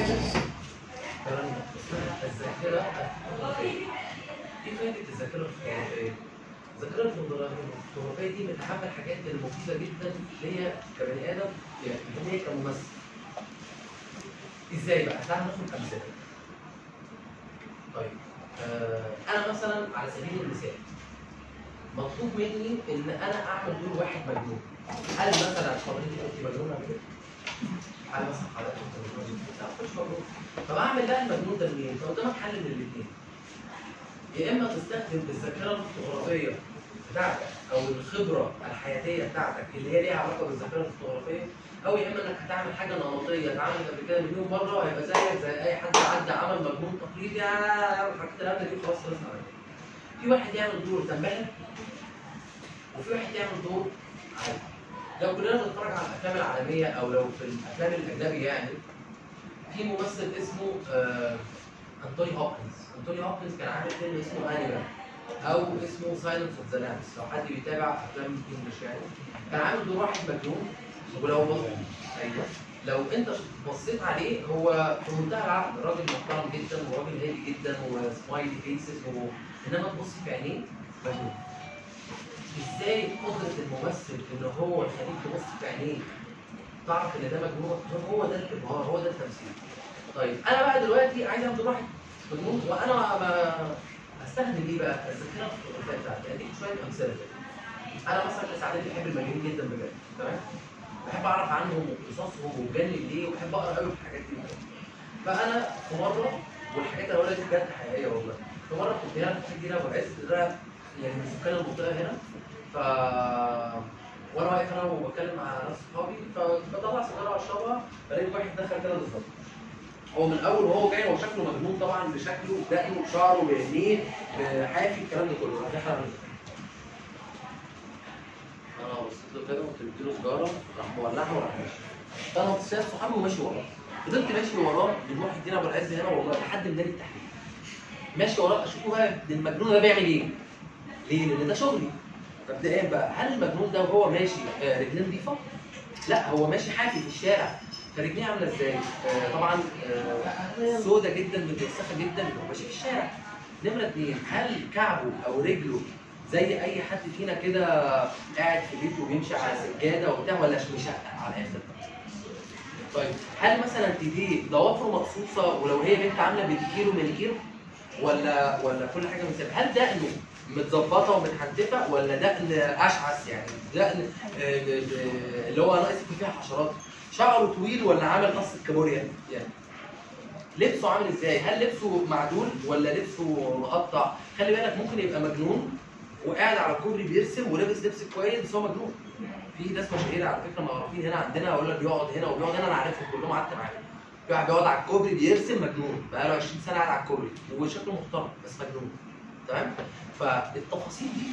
اسمها الذاكره الفوتوغرافيه ايه فايده الذاكره الفوتوغرافيه؟ الذاكره الفوتوغرافيه دي من اهم الحاجات المفيده جدا ليا كبني ادم يعني ان هي كممثل ازاي بقى؟ تعالى ناخد امثله طيب آه انا مثلا على سبيل المثال مطلوب مني ان انا اعمل دور واحد مجنون هل مثلا حضرتك انت مجنونه قبل كده؟ هل مثلا حضرتك انت مجنون؟ لا مش مجنون طب اعمل بقى المجنون ده منين؟ انت قدامك حل من الاثنين يا اما تستخدم الذاكره الفوتوغرافيه بتاعتك او الخبره الحياتيه بتاعتك اللي هي ليها علاقه بالذاكره الفوتوغرافيه او يا اما انك هتعمل حاجه نمطيه اتعملت قبل كده مليون مره وهيبقى زيك زي اي حد عدى عمل مجنون تقليدي يعمل الحاجات الهبله دي خلاص خلص على كده. في واحد يعمل دور تنبهر وفي واحد يعمل دور عادي لو كلنا بنتفرج على الافلام العالميه او لو في الافلام الاجنبي يعني في ممثل اسمه آه انتوني هوبكنز انتوني هوبكنز كان عامل فيلم اسمه انيمال او اسمه سايلنس اوف ذا لامبس لو حد بيتابع افلام انجلش يعني كان عامل دور واحد مجنون ولو بص ايوه لو انت بصيت عليه هو في منتهى العقل راجل محترم جدا وراجل هادي جدا وسمايلي فيسز و... انما تبص في عينيه مجنون ازاي قدره الممثل ان هو يخليك تبص في عينيه تعرف ان ده مجنون هو ده الابهار هو ده التمثيل طيب انا بقى دلوقتي عايز اعمل واحد مجنون وانا ما استخدم ايه بقى؟ الذاكره الفوتوغرافيه بتاعتي اديك شويه امثله كده. انا مثلا كسعادتي بحب المجانين جدا بجد تمام؟ بحب اعرف عنهم وقصصهم وبجنن ليه وبحب اقرا قوي في الحاجات دي فانا في مره والحاجات اللي هقولها دي بجد حقيقيه والله في مره كنت هنا في الجيل ابو عز ده يعني من سكان المنطقه هنا ف وانا واقف انا وبتكلم مع ناس صحابي فبطلع سيجاره اشربها بلاقي واحد دخل كده بالظبط هو من الاول وهو جاي هو شكله مجنون طبعا بشكله بدقنه بشعره بعينيه بحافي الكلام ده كله راح دخل على انا بصيت له كده وقلت له سيجاره راح مولعها وراح ماشي فانا بصيت صحابي وماشي وراه فضلت ماشي وراه من محي الدين ابو العز هنا والله لحد ميدان التحرير ماشي وراه اشوفه بقى المجنون ده بيعمل ايه؟ ليه؟ لان ده شغلي مبدئيا بقى هل المجنون ده وهو ماشي آه، رجليه نظيفه؟ لا هو ماشي حافي في الشارع فرجليه عامله ازاي؟ آه، طبعا آه، سودة جدا متوسخه جدا هو ماشي في الشارع نمره اثنين هل كعبه او رجله زي اي حد فينا كده قاعد في بيته وبيمشي على سجاده وبتاع ولا مشقق على الاخر؟ طيب هل مثلا ايديه ضوافره مقصوصه ولو هي بنت عامله بيديكيرو مانيكيرو ولا ولا كل حاجه مثال هل دقنه متظبطه ومتحنتفه ولا دقن اشعث يعني دقن آه، آه، اللي هو ناقص يكون فيها حشرات شعره طويل ولا عامل قص كابوريا يعني لبسه عامل ازاي هل لبسه معدول ولا لبسه مقطع خلي بالك ممكن يبقى مجنون وقاعد على الكوبري بيرسم ولابس لبس كويس بس هو مجنون في ناس مشاهير على فكره معروفين هنا عندنا اقول لك بيقعد هنا وبيقعد هنا انا عارفهم كلهم قعدت معاهم في واحد بيقعد على الكوبري بيرسم مجنون بقى له 20 سنه قاعد على الكوبري وشكله محترم بس مجنون تمام فالتفاصيل دي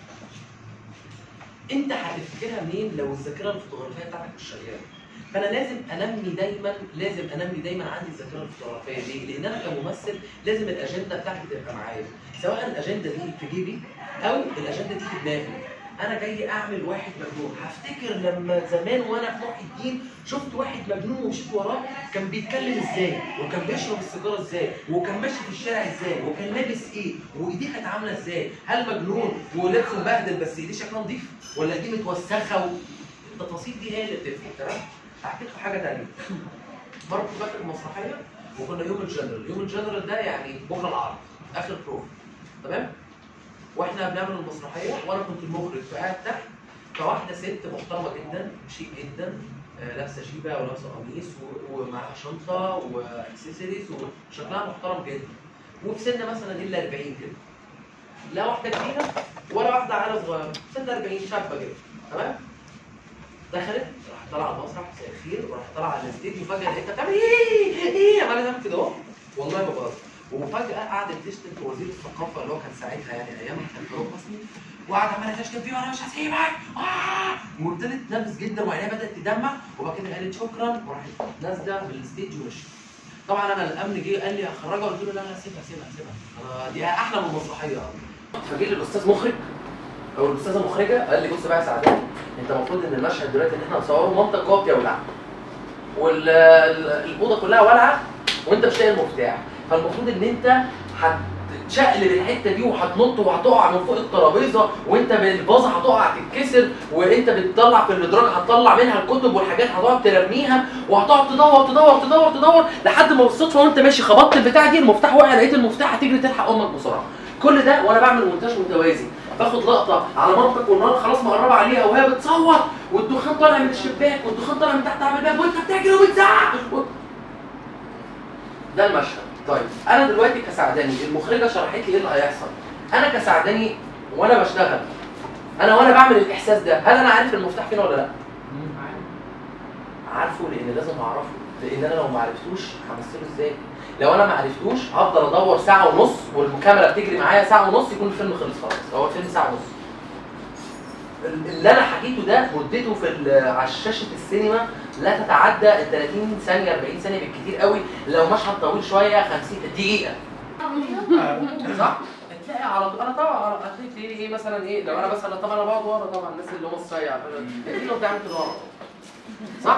انت هتفتكرها منين لو الذاكره الفوتوغرافيه بتاعتك مش شغاله فانا لازم انمي دايما لازم انمي دايما عندي الذاكره الفوتوغرافيه ليه؟ لان انا كممثل لازم الاجنده بتاعتي تبقى معايا سواء الاجنده دي في جيبي او الاجنده دي في دماغي انا جاي اعمل واحد مجنون هفتكر لما زمان وانا في محي الدين شفت واحد مجنون ومشيت وراه كان بيتكلم ازاي وكان بيشرب السيجاره ازاي وكان ماشي في الشارع ازاي وكان لابس ايه وايديه كانت عامله ازاي هل مجنون ولبسه مبهدل بس ايديه شكلها نظيف ولا ايديه متوسخه و... التفاصيل دي هي اللي بتفرق تمام هحكي لكم حاجه ثانيه مره كنت بكتب مسرحيه وكنا يوم الجنرال يوم الجنرال ده يعني بكره العرض اخر بروف تمام واحنا بنعمل المسرحيه وانا كنت المخرج فقاعد تحت فواحده ست محترمه جدا شيك جدا آه، لابسه جيبه ولابسه قميص و- ومعاها شنطه واكسسوارز وشكلها محترم جدا وفي سن مثلا الا 40 كده لا واحده كبيره ولا واحده عيله صغيره سن 40 شابه كده تمام دخلت راح طالعه على المسرح مساء الخير وراح طالعه على الستيج وفجاه لقيتها بتعمل ايه ايه عماله تعمل كده اهو والله ما بهزر وفجاه قعدت تشتم في وزير الثقافه اللي هو كان ساعتها يعني ايام كان فاروق حسني وقعد عماله تشتم فيه وانا مش هسيبك آه! وابتدت تنرفز جدا وعينيها بدات تدمع وبعد كده قالت شكرا وراحت نازله من الستيج ومشيت طبعا انا الامن جه قال لي اخرجها قلت له لا لا سيبها سيبها سيبها أنا دي احلى من المسرحيه فجه لي الاستاذ مخرج او الاستاذه مخرجه قال لي بص بقى يا سعدان انت المفروض ان المشهد دلوقتي اللي احنا هنصوره مامتك جوه بتولع والاوضه كلها والعه وانت مش لاقي المفتاح فالمفروض ان انت هت وهتشقلب الحته دي وهتنط وهتقع من فوق الترابيزه وانت بالفازه هتقع تتكسر وانت بتطلع في الادراج هتطلع منها الكتب والحاجات هتقعد ترميها وهتقعد تدور تدور تدور تدور لحد ما بالصدفه وانت ماشي خبطت البتاع دي المفتاح وقع لقيت المفتاح هتجري تلحق امك بسرعه كل ده وانا بعمل مونتاج متوازي باخد لقطه على مامتك والنار خلاص مقربه عليها وهي بتصور والدخان طالع من الشباك والدخان طالع من تحت عامل الباب وانت بتجري وبتزعق و... ده المشهد طيب انا دلوقتي كسعداني المخرجه شرحت لي ايه اللي هيحصل انا كسعداني وانا بشتغل انا وانا بعمل الاحساس ده هل انا عارف المفتاح فين ولا لا عارفه لان لازم اعرفه لان انا لو ما عرفتوش همثله ازاي لو انا ما عرفتوش هفضل ادور ساعه ونص والكاميرا بتجري معايا ساعه ونص يكون الفيلم خلص خلاص هو الفيلم ساعه ونص اللي انا حكيته ده مدته في ال- على شاشه السينما لا تتعدى ال 30 ثانيه 40 ثانيه بالكتير قوي لو مشهد طويل شويه 50 دقيقه صح؟ هتلاقي على طول انا طبعا هتلاقي تلاقي ايه مثلا ايه لو انا مثلا طبعا انا بقعد ورا طبعا الناس اللي هم الصيع دي لو بتعمل كده ورا صح؟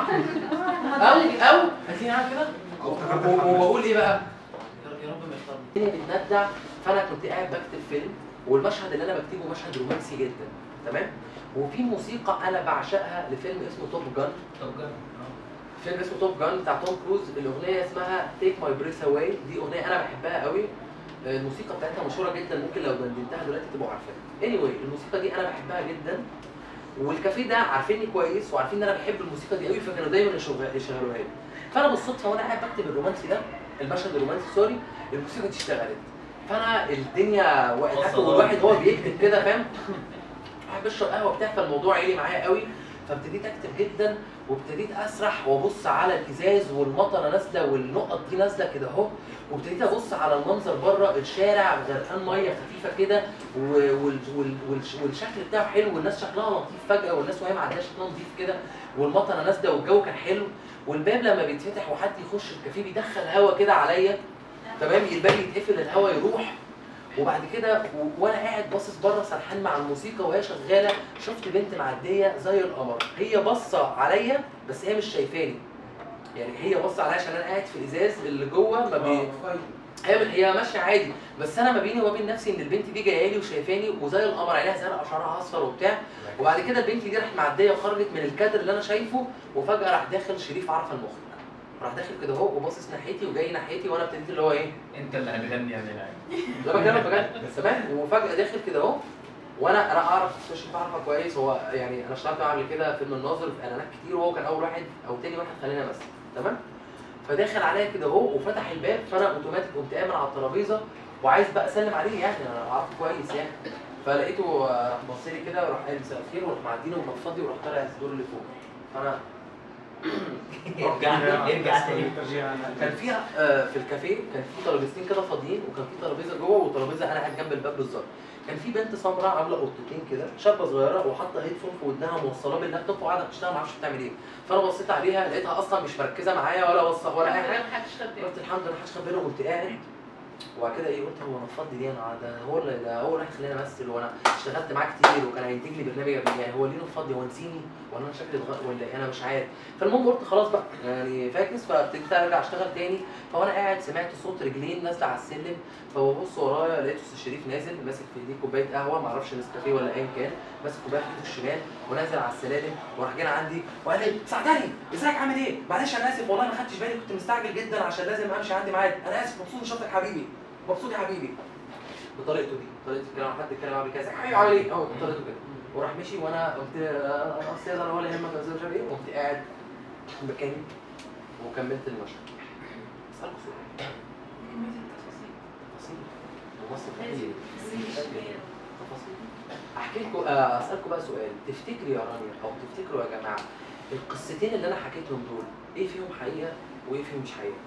او او هتلاقيني عامل كده و- و- واقول ايه بقى؟ يا رب ما يختارني الدنيا بتندع فانا كنت قاعد بكتب فيلم والمشهد اللي انا بكتبه مشهد رومانسي جدا تمام؟ وفي موسيقى انا بعشقها لفيلم اسمه توب جان طب جد فيلم اسمه توب جان بتاع توم كروز الاغنيه اسمها تيك ماي بريث اواي دي اغنيه انا بحبها قوي آه، الموسيقى بتاعتها مشهوره جدا ممكن لو دندنتها دلوقتي تبقوا عارفينها اني anyway, الموسيقى دي انا بحبها جدا والكافيه ده عارفيني كويس وعارفين ان انا بحب الموسيقى دي قوي فكانوا دايما يشغلوها يشغلوها لي فانا بالصدفه وانا قاعد بكتب الرومانسي ده المشهد الرومانسي سوري الموسيقى دي اشتغلت فانا الدنيا وقعت وصلت. والواحد هو بيكتب كده فاهم قاعد بشرب قهوه بتاع فالموضوع عالي معايا قوي فابتديت اكتب جدا وابتديت اسرح وابص على الازاز والمطره نازله والنقط دي نازله كده اهو وابتديت ابص على المنظر بره الشارع غرقان ميه خفيفه كده و- وال- وال- والش- والشكل بتاعه حلو والناس شكلها لطيف فجاه والناس وهي معديه شكلها نظيف كده والمطره نازله والجو كان حلو والباب لما بيتفتح وحد يخش الكافيه بيدخل هوا كده عليا تمام الباب يتقفل الهوا يروح وبعد كده و- وانا قاعد باصص بره سرحان مع الموسيقى وهي شغاله شفت بنت معديه زي القمر هي باصه عليا بس هي مش شايفاني يعني هي باصه عليا عشان انا قاعد في الازاز اللي جوه ما بي... هي هي ماشيه عادي بس انا ما بيني وما بين نفسي ان البنت دي جايه لي وشايفاني وزي القمر عينيها زرقاء شعرها اصفر وبتاع وبعد كده البنت دي راحت معديه وخرجت من الكادر اللي انا شايفه وفجاه راح داخل شريف عرفه المخرج راح داخل كده اهو وباصص ناحيتي وجاي ناحيتي وانا ابتديت اللي هو ايه انت اللي هتغني يا بلال لا بكلمك بجد تمام وفجاه داخل كده اهو وانا انا اعرف شريف عرفه كويس هو يعني انا اشتغلت معاه قبل كده فيلم الناظر في اعلانات كتير وهو كان اول واحد او تاني واحد خلينا بس تمام فداخل عليا كده اهو وفتح الباب فانا اوتوماتيك قمت قايم على الترابيزه وعايز بقى اسلم عليه يعني انا عارفه كويس يعني فلقيته آه، راح بص لي كده وراح قال مساء الخير وراح معديني ومفضي وراح طالع الدور اللي فوق فانا ارجع ارجع تاني كان فيها آه، في الكافيه كان في ترابيزتين كده فاضيين وكان في ترابيزه جوه وترابيزه انا قاعد جنب الباب بالظبط كان في بنت سمراء عامله قطتين كده شابه صغيره وحاطه هيدفون في ودنها موصلاه باللابتوب وقاعده بتشتغل ما اعرفش بتعمل ايه فانا بصيت عليها لقيتها اصلا مش مركزه معايا ولا بصه ولا اي حاجه قلت الحمد لله محدش خد باله وقمت قاعد وبعد كده ايه قلت هو انا فاضي ليه انا ده هو اللي ده هو اللي هيخليني امثل وانا اشتغلت معاه كتير وكان هينتج لي برنامج قبل يعني هو ليه فاضي هو نسيني ولا انا شكلي اتغير ولا إيه؟ انا مش عارف فالمهم قلت خلاص بقى يعني فاكس فابتديت ارجع اشتغل تاني فوانا قاعد سمعت صوت رجلين نازله على السلم فببص ورايا لقيت استاذ شريف نازل ماسك في ايديه كوبايه قهوه معرفش نسكافيه ولا ايا كان ماسك كوبايه في ايده الشمال ونازل على السلالم وراح جاي عندي وقال لي سعدني ازيك عامل ايه؟ معلش انا اسف والله ما خدتش بالي كنت مستعجل جدا عشان لازم امشي عندي ميعاد انا اسف مبسوط شاطر حبيبي مبسوط يا حبيبي بطريقته دي طريقه الكلام حد اتكلم معاه كذا حبيبي عامل ايه؟ اه بطريقته كده وراح مشي وانا قلت آه، اصل يقدر ولا يهمك يا استاذ مش عارف ايه وقمت قاعد مكاني وكملت المشهد اسالكم سؤال تفاصيل ممثل كتير تفاصيل احكي لكم آه، اسالكم بقى سؤال تفتكري يا رانيا او تفتكروا يا جماعه القصتين اللي انا حكيتهم دول ايه فيهم حقيقه وايه فيهم مش حقيقه؟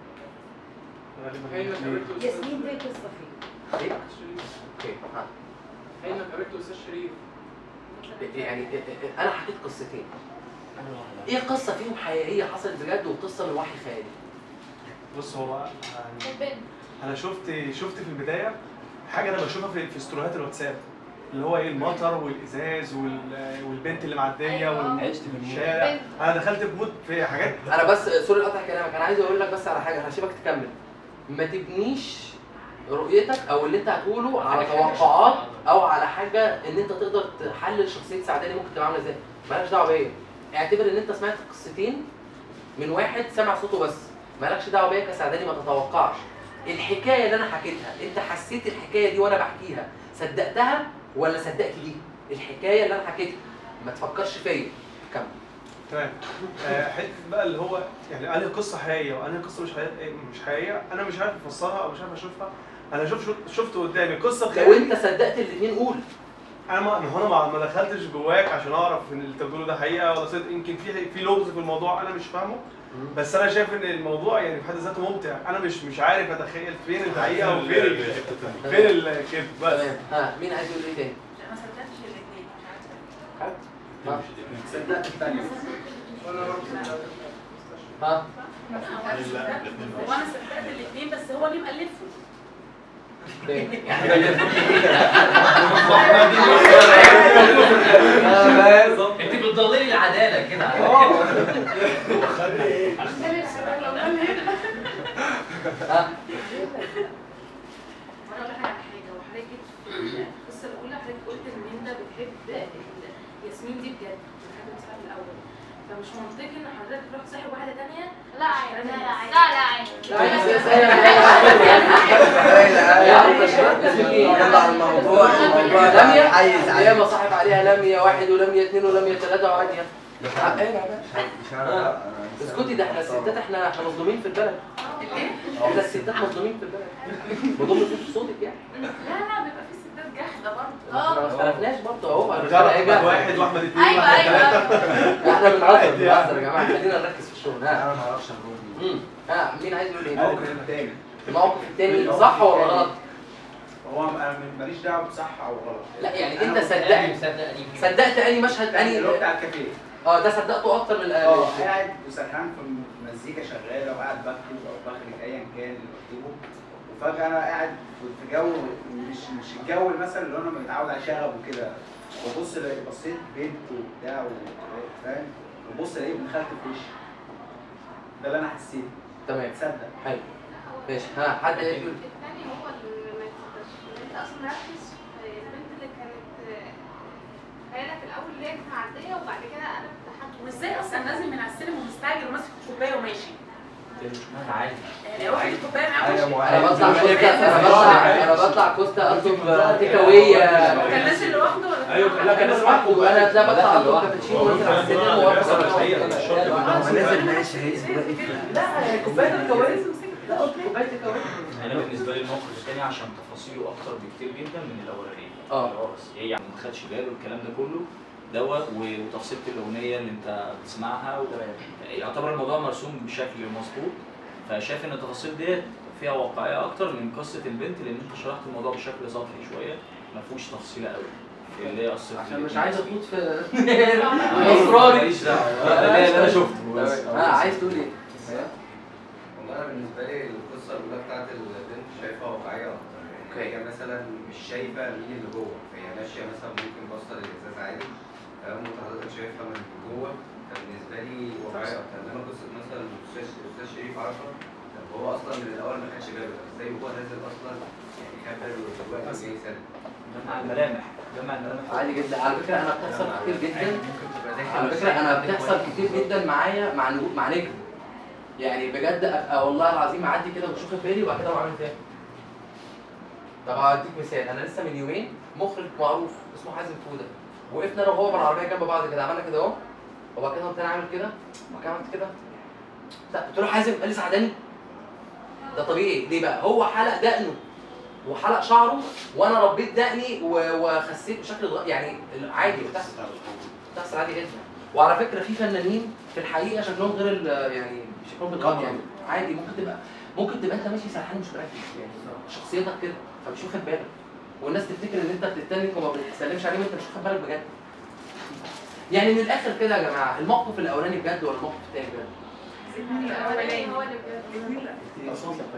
حين قابلت ياسمين دي قصه فيه ايه؟ شريف اوكي ها حين قابلت استاذ شريف يعني انا حكيت قصتين ايه قصه فيهم حقيقيه حصلت بجد وقصه من وحي خيالي بص هو يعني انا شفت شفت في البدايه حاجه انا بشوفها في في ستوريهات الواتساب اللي هو ايه المطر والازاز وال- والبنت اللي معديه أيوة. عشت في المود والشارع انا دخلت في مود في حاجات انا بس سوري قطع كلامك انا عايز اقول لك بس على حاجه هسيبك تكمل ما تبنيش رؤيتك او اللي انت هتقوله على توقعات او على حاجه ان انت تقدر تحلل شخصيه سعداني ممكن تبقى عامله ازاي مالكش دعوه بيا اعتبر ان انت سمعت قصتين من واحد سمع صوته بس مالكش دعوه بيا كسعداني ما تتوقعش الحكايه اللي انا حكيتها انت حسيت الحكايه دي وانا بحكيها صدقتها ولا صدقت دي الحكايه اللي انا حكيتها ما تفكرش فيا كمل تمام آه، حته بقى اللي هو يعني انهي قصه حقيقيه وانهي قصه مش حقيقيه مش حقيقيه انا مش عارف افسرها او مش عارف اشوفها انا شوف شوف- شفت قدامي قصه لو خياليه انت صدقت الاثنين قول انا ما ما هو انا ما- ما دخلتش جواك عشان اعرف ان اللي انت بتقوله ده حقيقه ولا صدق يمكن في في لغز في الموضوع انا مش فاهمه بس انا شايف ان الموضوع يعني في حد ذاته ممتع انا مش مش عارف اتخيل فين الحقيقه وفين ال- فين الكذب بس تمام ها مين عايز يقول ايه تاني؟ ما صدقتش الاثنين مش عارفه ها؟ صدقت الثانيه ها؟ هو انا صدقت الاثنين بس هو اللي مألفهم انت بتضللي العداله كده على وانا اقول لك على حاجه وحضرتك جيت في القصه الاولى حضرتك قلت ان انت بتحب ال- ياسمين دي بجد بتحب المسلسل الاول فمش منطقي ان حضرتك تروح تصاحب واحده ثانيه لا عادي لا لا عادي لا لا عادي لمية هي مصاحب عليها لمية واحد ولمية اثنين ولمية ثلاثة وعادي حقنا اسكتي ده احنا الستات احنا احنا مظلومين في البلد احنا الستات مظلومين في البلد بضم صوت صوتك يعني لا لا بيبقى في ستات جحده برضه احنا ما اختلفناش برضه اهو على بتعرف فكرة احمد يا واحد واحد اثنين ايوه واحد ايوه ثلاثه احنا بنهزر بنهزر يا جماعة خلينا نركز في الشغل ها انا ما اعرفش الجمله مم. ها مين عايز يقول ايه؟ الموقف الثاني الموقف التاني صح ولا غلط؟ هو انا ماليش دعوه بصح او غلط لا يعني أنا انت قدامي صدقت صدقت اني مشهد الثاني اللي هو اني بتاع الكافيه اه ده صدقته اكتر من اه الاقل قاعد وسرحان في مزيكا شغاله وقاعد بكتب او بخرج ايا كان اللي بكتبه وفجاه انا قاعد في جو مش مش الجو مثلا اللي انا متعود على شغب وكده وبص الاقي بصيت بنت وبتاع و- فاهم وبص الاقي ابن خالتي في وشي ده اللي انا حسيته تمام تصدق حلو ماشي ها حد عايز يقول الثاني هو اللي ما يتصدقش ان انت اصلا مركز في البنت اللي كانت خيالك الاول اللي هي كانت معديه وبعد كده قلبت لحد وازاي اصلا نازل من على السلم ومستعجل وماسك الكوبايه وماشي عادي يعني واخد الكوبايه معاه ايوه وماشي انا بطلع كوستا انا بطلع انا بطلع كوستا اطلب تيك اواي هو كان نازل لوحده ولا ايوه لا كان لوحده انا ده بطلع اطلب كابتشينو وانزل على السلم واقف نازل ماشي هيس لا كوبايه تيك اواي لا كوبايه تيك اواي انا بالنسبه لي الموقف الثاني عشان تفاصيله اكتر بكتير جدا من الاولانيه اه. اللي هو بس هي يعني ما خدش باله الكلام ده كله دوت و- وتفصيله الاغنيه اللي انت بتسمعها و... يعتبر الموضوع مرسوم بشكل مظبوط فشايف ان التفاصيل ديت فيها واقعيه اكتر من قصه البنت لان انت شرحت الموضوع بشكل سطحي شويه ما فيهوش تفصيل قوي في اللي هي قصه عشان مش عايز افوت في اسراري اسراري ماليش دعوه ده اللي انا شفته بس ها عايز تقول ايه؟ والله انا بالنسبه لي القصه الاولى بتاعت البنت شايفها واقعيه اكتر يعني هي مثلا مش شايفه مين اللي جوه هي ماشيه مثلا ممكن باصه للازاز عادي تمام وانت حضرتك شايفها من جوه فبالنسبه لي واقعيه اكتر انما قصه مثلا الاستاذ الاستاذ شريف عرفه طب هو اصلا من الاول ما خدش باله ازاي هو نازل اصلا يعني خد باله دلوقتي جاي سنه جمع الملامح جمع الملامح عادي جدا على فكره انا بتحصل كتير جدا على فكره انا بتحصل كتير جدا معايا مع نجوم مع نجم يعني بجد ابقى والله العظيم معدي كده ومش واخد بالي وبعد كده بعمل ازاي طب هديك مثال انا لسه من يومين مخرج معروف اسمه حازم فوده وقفنا انا وهو بالعربيه جنب بعض كده عملنا كده اهو وبعد كده قمت انا عامل كده وبعد كده عملت كده لا قلت له حازم قال لي سعداني ده طبيعي ليه بقى هو حلق دقنه وحلق شعره وانا ربيت دقني و- وخسيت بشكل غ- يعني عادي بتحصل بتحصل عادي جدا وعلى فكره في فنانين في الحقيقه شكلهم غير ال- يعني شكلهم بالغلط يعني عادي ممكن تبقى ممكن تبقى انت ماشي سرحان مش مركز يعني شخصيتك كده فمش واخد بالك والناس تفتكر ان انت بتتنك وما بتسلمش عليهم وانت مش واخد بالك بجد يعني من الاخر كده يا جماعه الموقف الاولاني بجد ولا الموقف الثاني بجد؟ الاولاني هو اللي بجد انت مش واثقه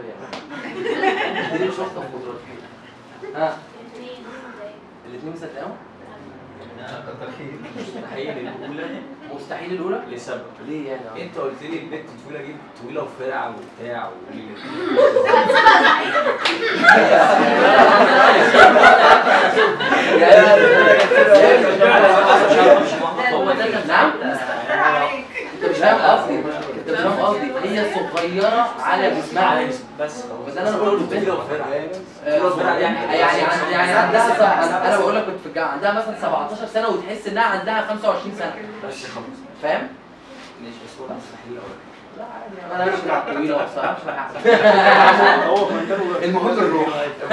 فيا انت مش واثقه في قدراتي ها الاثنين مصدقهم كتر خير مستحيل الاولى مستحيل الاولى لسبب ليه يعني انت قلت لي البنت طويله جدا طويله وفرعه وبتاع هو ده كان نعم انت مش فاهم قصدي انت مش فاهم قصدي هي صغيره على جسمها بس بس انا بقول له بنت وفرعه يعني يعني عند- يعني عندها س- انا أنا بقول لك كنت في الجامعه عندها مثلا 17 سنه وتحس انها عندها 25 سنه بس خلاص فاهم؟ ماشي بس هو مستحيل الاولى انا مش مع الطويله أهو بصراحه مش مع هو مكانه المهم الروح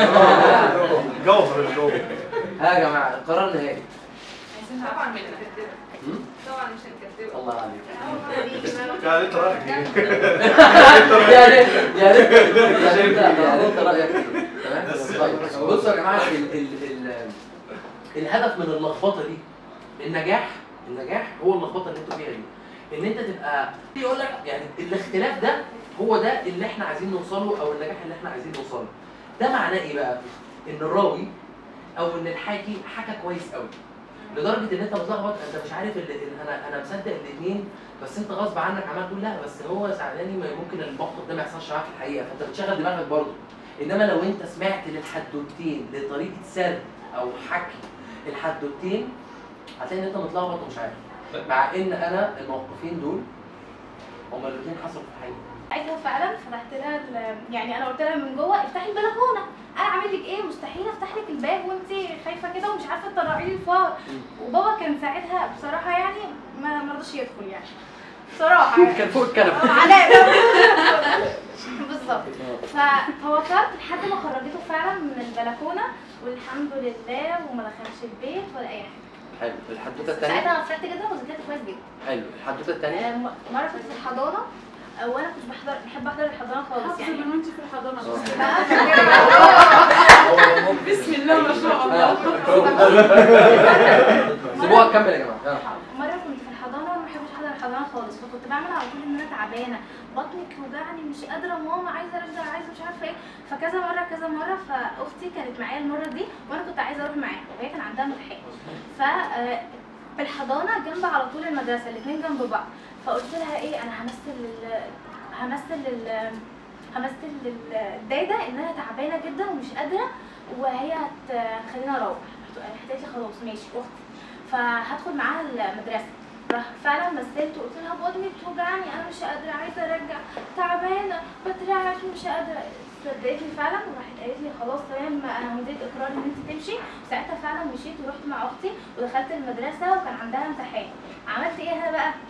جوهر الجوهر ها يا جماعه القرار النهائي طبعا مش هنكدبك طبعا مش هنكدبك الله عليك يعني انت رايك ايه؟ يا ريت يا ريت يا ريت يا ريت رايك كده. تمام طيب بصوا يا جماعه ال ال ال الهدف من اللخبطه دي النجاح النجاح هو اللخبطه اللي انتوا فيها دي ان انت تبقى يقول لك يعني الاختلاف ده هو ده اللي احنا عايزين نوصله او النجاح اللي احنا عايزين نوصله ده معناه ايه بقى ان الراوي او ان الحاكي حكى كويس قوي لدرجه ان انت متلخبط انت مش عارف ال- ال- انا انا مصدق الاثنين بس انت غصب عنك عمال تقول لا بس هو سعداني ما ممكن الموقف ده ما يحصلش معاك في الحقيقه فانت بتشغل دماغك برضه انما لو انت سمعت للحدوتين لطريقه سرد او حكي الحدوتين هتلاقي ان انت متلخبط ومش عارف مع ان انا الموقفين دول هما الاثنين حصلوا في الحقيقه ساعتها فعلا فتحت لها ال- يعني انا قلت لها من جوه افتحي البلكونه انا عامل لك ايه مستحيل افتح لك الباب وانت خايفه كده ومش عارفه تطلعي لي الفار وبابا كان ساعتها بصراحه يعني ما ما رضاش يدخل يعني بصراحه يعني كان فوق الكنبه علاء بالظبط فتوترت لحد ما خرجته فعلا من البلكونه والحمد لله وما دخلش البيت ولا اي حاجه حلو الحدوته الثانيه ساعتها فرحت جدا وذاكرت كويس جدا حلو الحدوته الثانيه آه، م- مره كنت في الحضانه آه، وانا كنت بحضر بحب احضر الحضانه خالص يعني من وانت في الحضانه بقى بسم الله ما شاء الله سيبوها تكمل يا جماعه يلا. مره كنت في الحضانه وانا ما بحبش احضر الحضانه خالص فكنت بعمل على طول ان انا تعبانه بطني بتوجعني مش قادره ماما عايزه ارجع عايزه مش عارفه ايه فكذا مره كذا مره فاختي كانت معايا المره دي وانا كنت عايزه اروح معاها وهي كان عندها امتحان ف آه، الحضانه جنب على طول المدرسه الاثنين جنب بعض فقلت لها ايه انا همثل ال... همثل ال... همثل ال- الداده ان انا تعبانه جدا ومش قادره وهي هت- هتخليني اروح راحت قالت لي خلاص ماشي اختي فهدخل معاها المدرسه راح فعلا مثلت وقلت لها بطني بتوجعني انا مش قادره عايزه ارجع تعبانه بترعش مش قادره صدقتني فعلا وراحت قالت لي خلاص تمام انا مديت اقرار ان انت تمشي ساعتها فعلا مشيت ورحت مع اختي ودخلت المدرسه وكان عندها امتحان عملت ايه انا بقى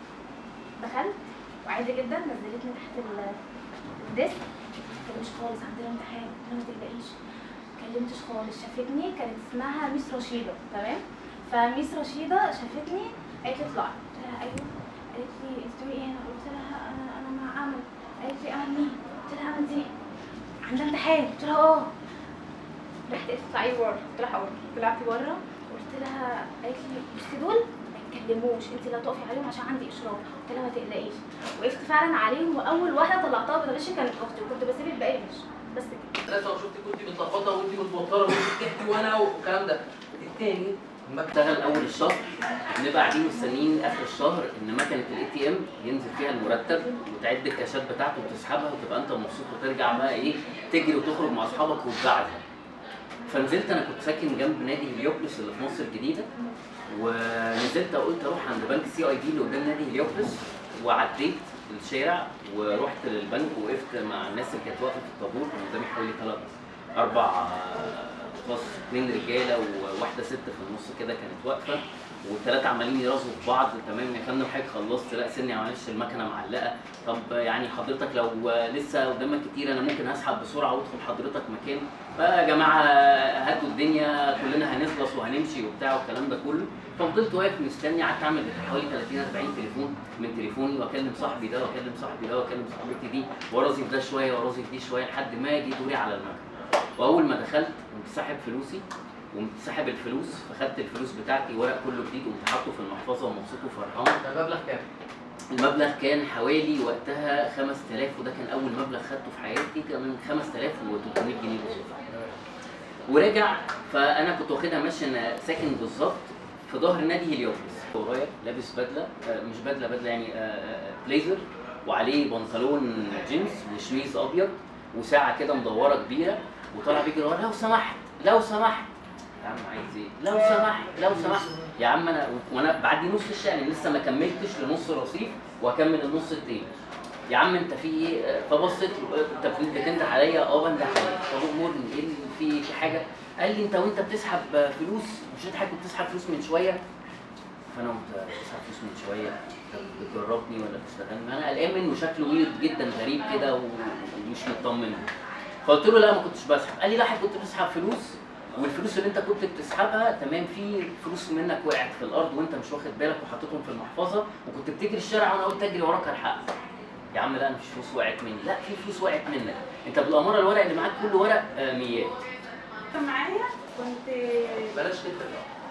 دخلت وعادي جدا نزلتني تحت ال- الديسك ما تكلمش خالص عندنا امتحان قلت لها ما تقلقيش ما كلمتش خالص شافتني كانت اسمها ميس رشيده تمام فميس رشيده شافتني قالت لي اطلعي قلت لها ايوه قالت لي انت بتقولي ايه هنا قلت لها انا انا مع امل قالت لي امل مين قلت لها امل دي عندها امتحان قلت لها اه رحت قالت لي اطلعي بره قلت لها حاضر طلعت بره قلت لها قالت لي بصي دول ما يتكلموش انت اللي هتقفي عليهم عشان عندي اشراف قلت لها ما تقلقيش وقفت فعلا عليهم واول واحده طلعتها بتغش كانت اختي وكنت بسيب الباقي يغش بس كده المدرسه وشفتك كنت متلخبطه وانت متوتره وانت بتحكي وانا والكلام ده التاني لما اشتغل اول الشهر نبقى قاعدين مستنيين اخر الشهر ان مكنه الاي تي ام ينزل فيها المرتب وتعد الكاشات بتاعته وتسحبها وتبقى انت مبسوط وترجع بقى ايه تجري وتخرج مع اصحابك وتبعدها فنزلت انا كنت ساكن جنب نادي هليوبلس اللي في مصر الجديده ونزلت قلت اروح عند بنك سي اي دي اللي قدام نادي هليوبلس وعديت الشارع ورحت للبنك وقفت مع الناس اللي كانت واقفه في الطابور كان قدامي حوالي ثلاث اربع اشخاص اثنين رجاله وواحده ست في النص كده كانت واقفه والثلاثه عمالين يرازوا في بعض تمام يا فندم حضرتك خلصت لا سني معلش المكنه معلقه طب يعني حضرتك لو لسه قدامك كتير انا ممكن اسحب بسرعه وادخل حضرتك مكان فيا جماعه هاتوا الدنيا كلنا هنخلص وهنمشي وبتاع والكلام ده كله ففضلت واقف مستني قعدت اعمل حوالي 30 40 تليفون من تليفوني واكلم صاحبي ده واكلم صاحبي ده واكلم صاحبتي دي وارازف ده شويه وارازف دي شويه لحد ما جه دوري على المكنه واول ما دخلت قمت ساحب فلوسي وقمت ساحب الفلوس فخدت الفلوس بتاعتي ورق كله جديد وقمت حاطه في المحفظه ومبسوط وفرحان ده المبلغ كام؟ المبلغ كان حوالي وقتها 5000 وده كان اول مبلغ خدته في حياتي كان من 5300 جنيه بالظبط وراجع فانا كنت واخدها ماشي انا ساكن بالظبط في ظهر نادي هليوبوليس ورايا لابس بدله آه، مش بدله بدله يعني آه، آه، بليزر وعليه بنطلون جينز وشميز ابيض وساعه كده مدوره كبيره وطالع بيجري ورا لو سمحت لو سمحت يا عم عايز ايه؟ لو سمحت لو سمحت يا عم انا وانا بعدي نص الشارع لسه ما كملتش لنص رصيف واكمل النص التاني يا عم انت في ايه؟ آه، فبصيت له آه، انت بتنده عليا اه بنده عليك طب امورني ايه اللي في في حاجه؟ قال لي انت وانت بتسحب آه، فلوس مش انت حضرتك كنت بتسحب فلوس من شويه؟ فانا قمت آه، بسحب فلوس من شويه طب بتجربني ولا بتشتغلني؟ انا قلقان منه شكله ويرد جدا غريب كده و- ومش مطمن فقلت له لا ما كنتش بسحب قال لي لا حضرتك كنت بتسحب فلوس والفلوس اللي انت كنت بتسحبها تمام في فلوس منك وقعت في الارض وانت مش واخد بالك وحطيتهم في المحفظه وكنت بتجري الشارع وانا قلت اجري وراك الحقك يا عم لا مفيش فلوس وقعت مني لا في فلوس وقعت منك انت بالاماره الورق اللي معاك كله ورق آه، ميات كان معايا كنت بلاش كده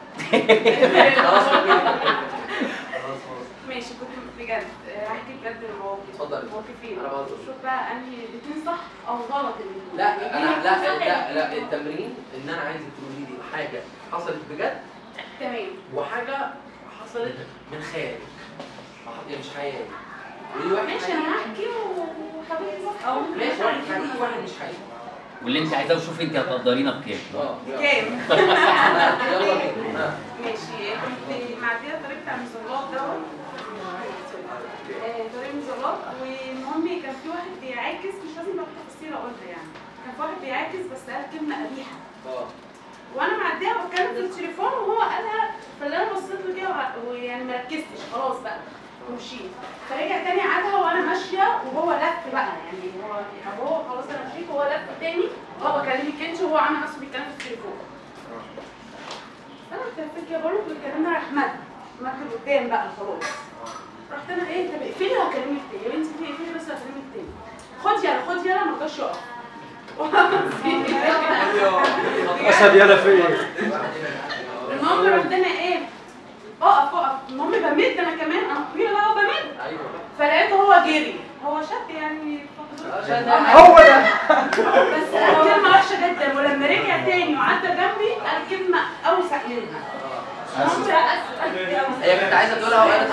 ماشي كنت بجد هحكي بجد المواقف اتفضلي. موقفين أنا برضه. شوف بقى انهي الاثنين صح او غلط الاثنين لا انا لا لا لا التمرين ان انا عايزك تقولي لي حاجه حصلت بجد تمام وحاجه حصلت من خيال يعني مش حقيقي قولي واحد ماشي حقيقي. انا هحكي وحضرتك صح او ماشي واحد حقيقي واحد مش حقيقي واللي انت عايزاه وشوف انت هتقدرينا بكام اه كام يلا بينا ها. ماشي كنت معديه الطريق بتاع المظلات دوت آه، طريق المظلات والمهم كان في واحد بيعاكس مش لازم بقى تفاصيل اقولها يعني كان في واحد بيعاكس بس قال كلمه قبيحه اه وانا معديه بتكلم في التليفون وهو قالها فاللي انا بصيت له كده وع- ويعني ما ركزتش خلاص بقى ومشيت فرجع تاني عادها وانا ماشيه وهو لف بقى يعني هو يعني هو خلاص انا مشيت وهو لف تاني اه بكلمك انت وهو عامل نفسه بيتكلم في التليفون انا اتلفت كده برضه الكلام راح مد مد لقدام بقى خلاص رحت انا ايه طب اقفلي وهكلمك تاني يا بنتي في اقفلي بس هكلمك تاني خد يلا خد يلا ما رضاش يقف اسد يلا فين المهم رحت انا ايه اقف اقف المهم بمد انا كمان انا طويله بقى وبمد ايوه فلقيته هو جري هو شاب يعني هو ده بس قال كلمه وحشه جدا ولما رجع تاني وعدى جنبي قال كلمه اوسع منها المهم أسوأ. هي كانت عايزه تقولها وقالت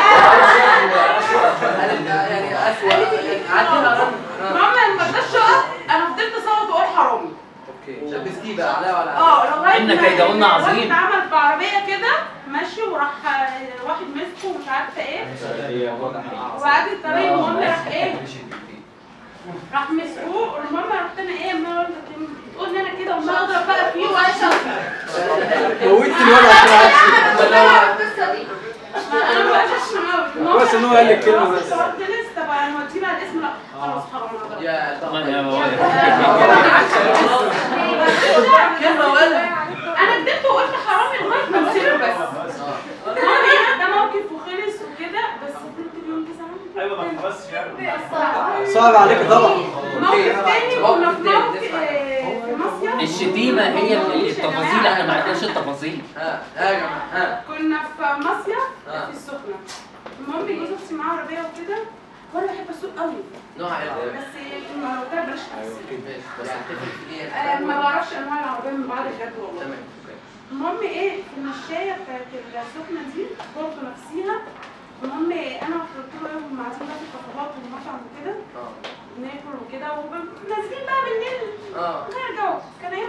قالت يعني اسوء يعني عديها المهم لما رضاش يقف انا فضلت اصوت واقول حرامي اوكي شبستيه بقى عليها وعلى اه لغايه إن ما كيدهن عظيم. الراجل عمل بعربيه كده ماشي وراح آه، واحد مسكه ومش عارفه ايه وبعد الطريق المهم راح ايه راح مسكوه المهم رحت انا ايه ما تقول انا كده وما اضرب بقى فيه واشوف موتت الولد انا ما بقاش معاه كويس إن هو قال لك كلمة بس. قلت لسه طب انا هوديه بقى الاسم لا خلاص حرام أنا ضربت. يا طبعا يا مولاي. كلمه ولا انا كدبت وقلت حرامي لغايه ما نسيته بس المهم ايه ده موقف وخلص وكده بس فضلت اليوم ده زمان ايوه ما اتحبسش يعني صعب عليك طبعا موقف تاني كنا في موقف آه، في مصيف الشتيمه هي التفاصيل احنا ما عرفناش التفاصيل ها ها يا جماعه ها كنا في مصيف آه. في السخنة المهم جوز اختي معاه عربية وكده وانا بحب اسوق قوي نوع ايه بس ما لو كده بلاش تفصيل ماشي بس هتفرق في ايه آه، ما بعرفش انواع العربية من بعض بجد والله تمام اوكي المهم ايه في المشاية بتاعت السخنة دي برضه نفسيها المهم انا قلت له ايه هم قاعدين بقى في الكافيهات والمطعم وكده اه ناكل وكده ونازلين بقى بالليل اه نرجع كان ايام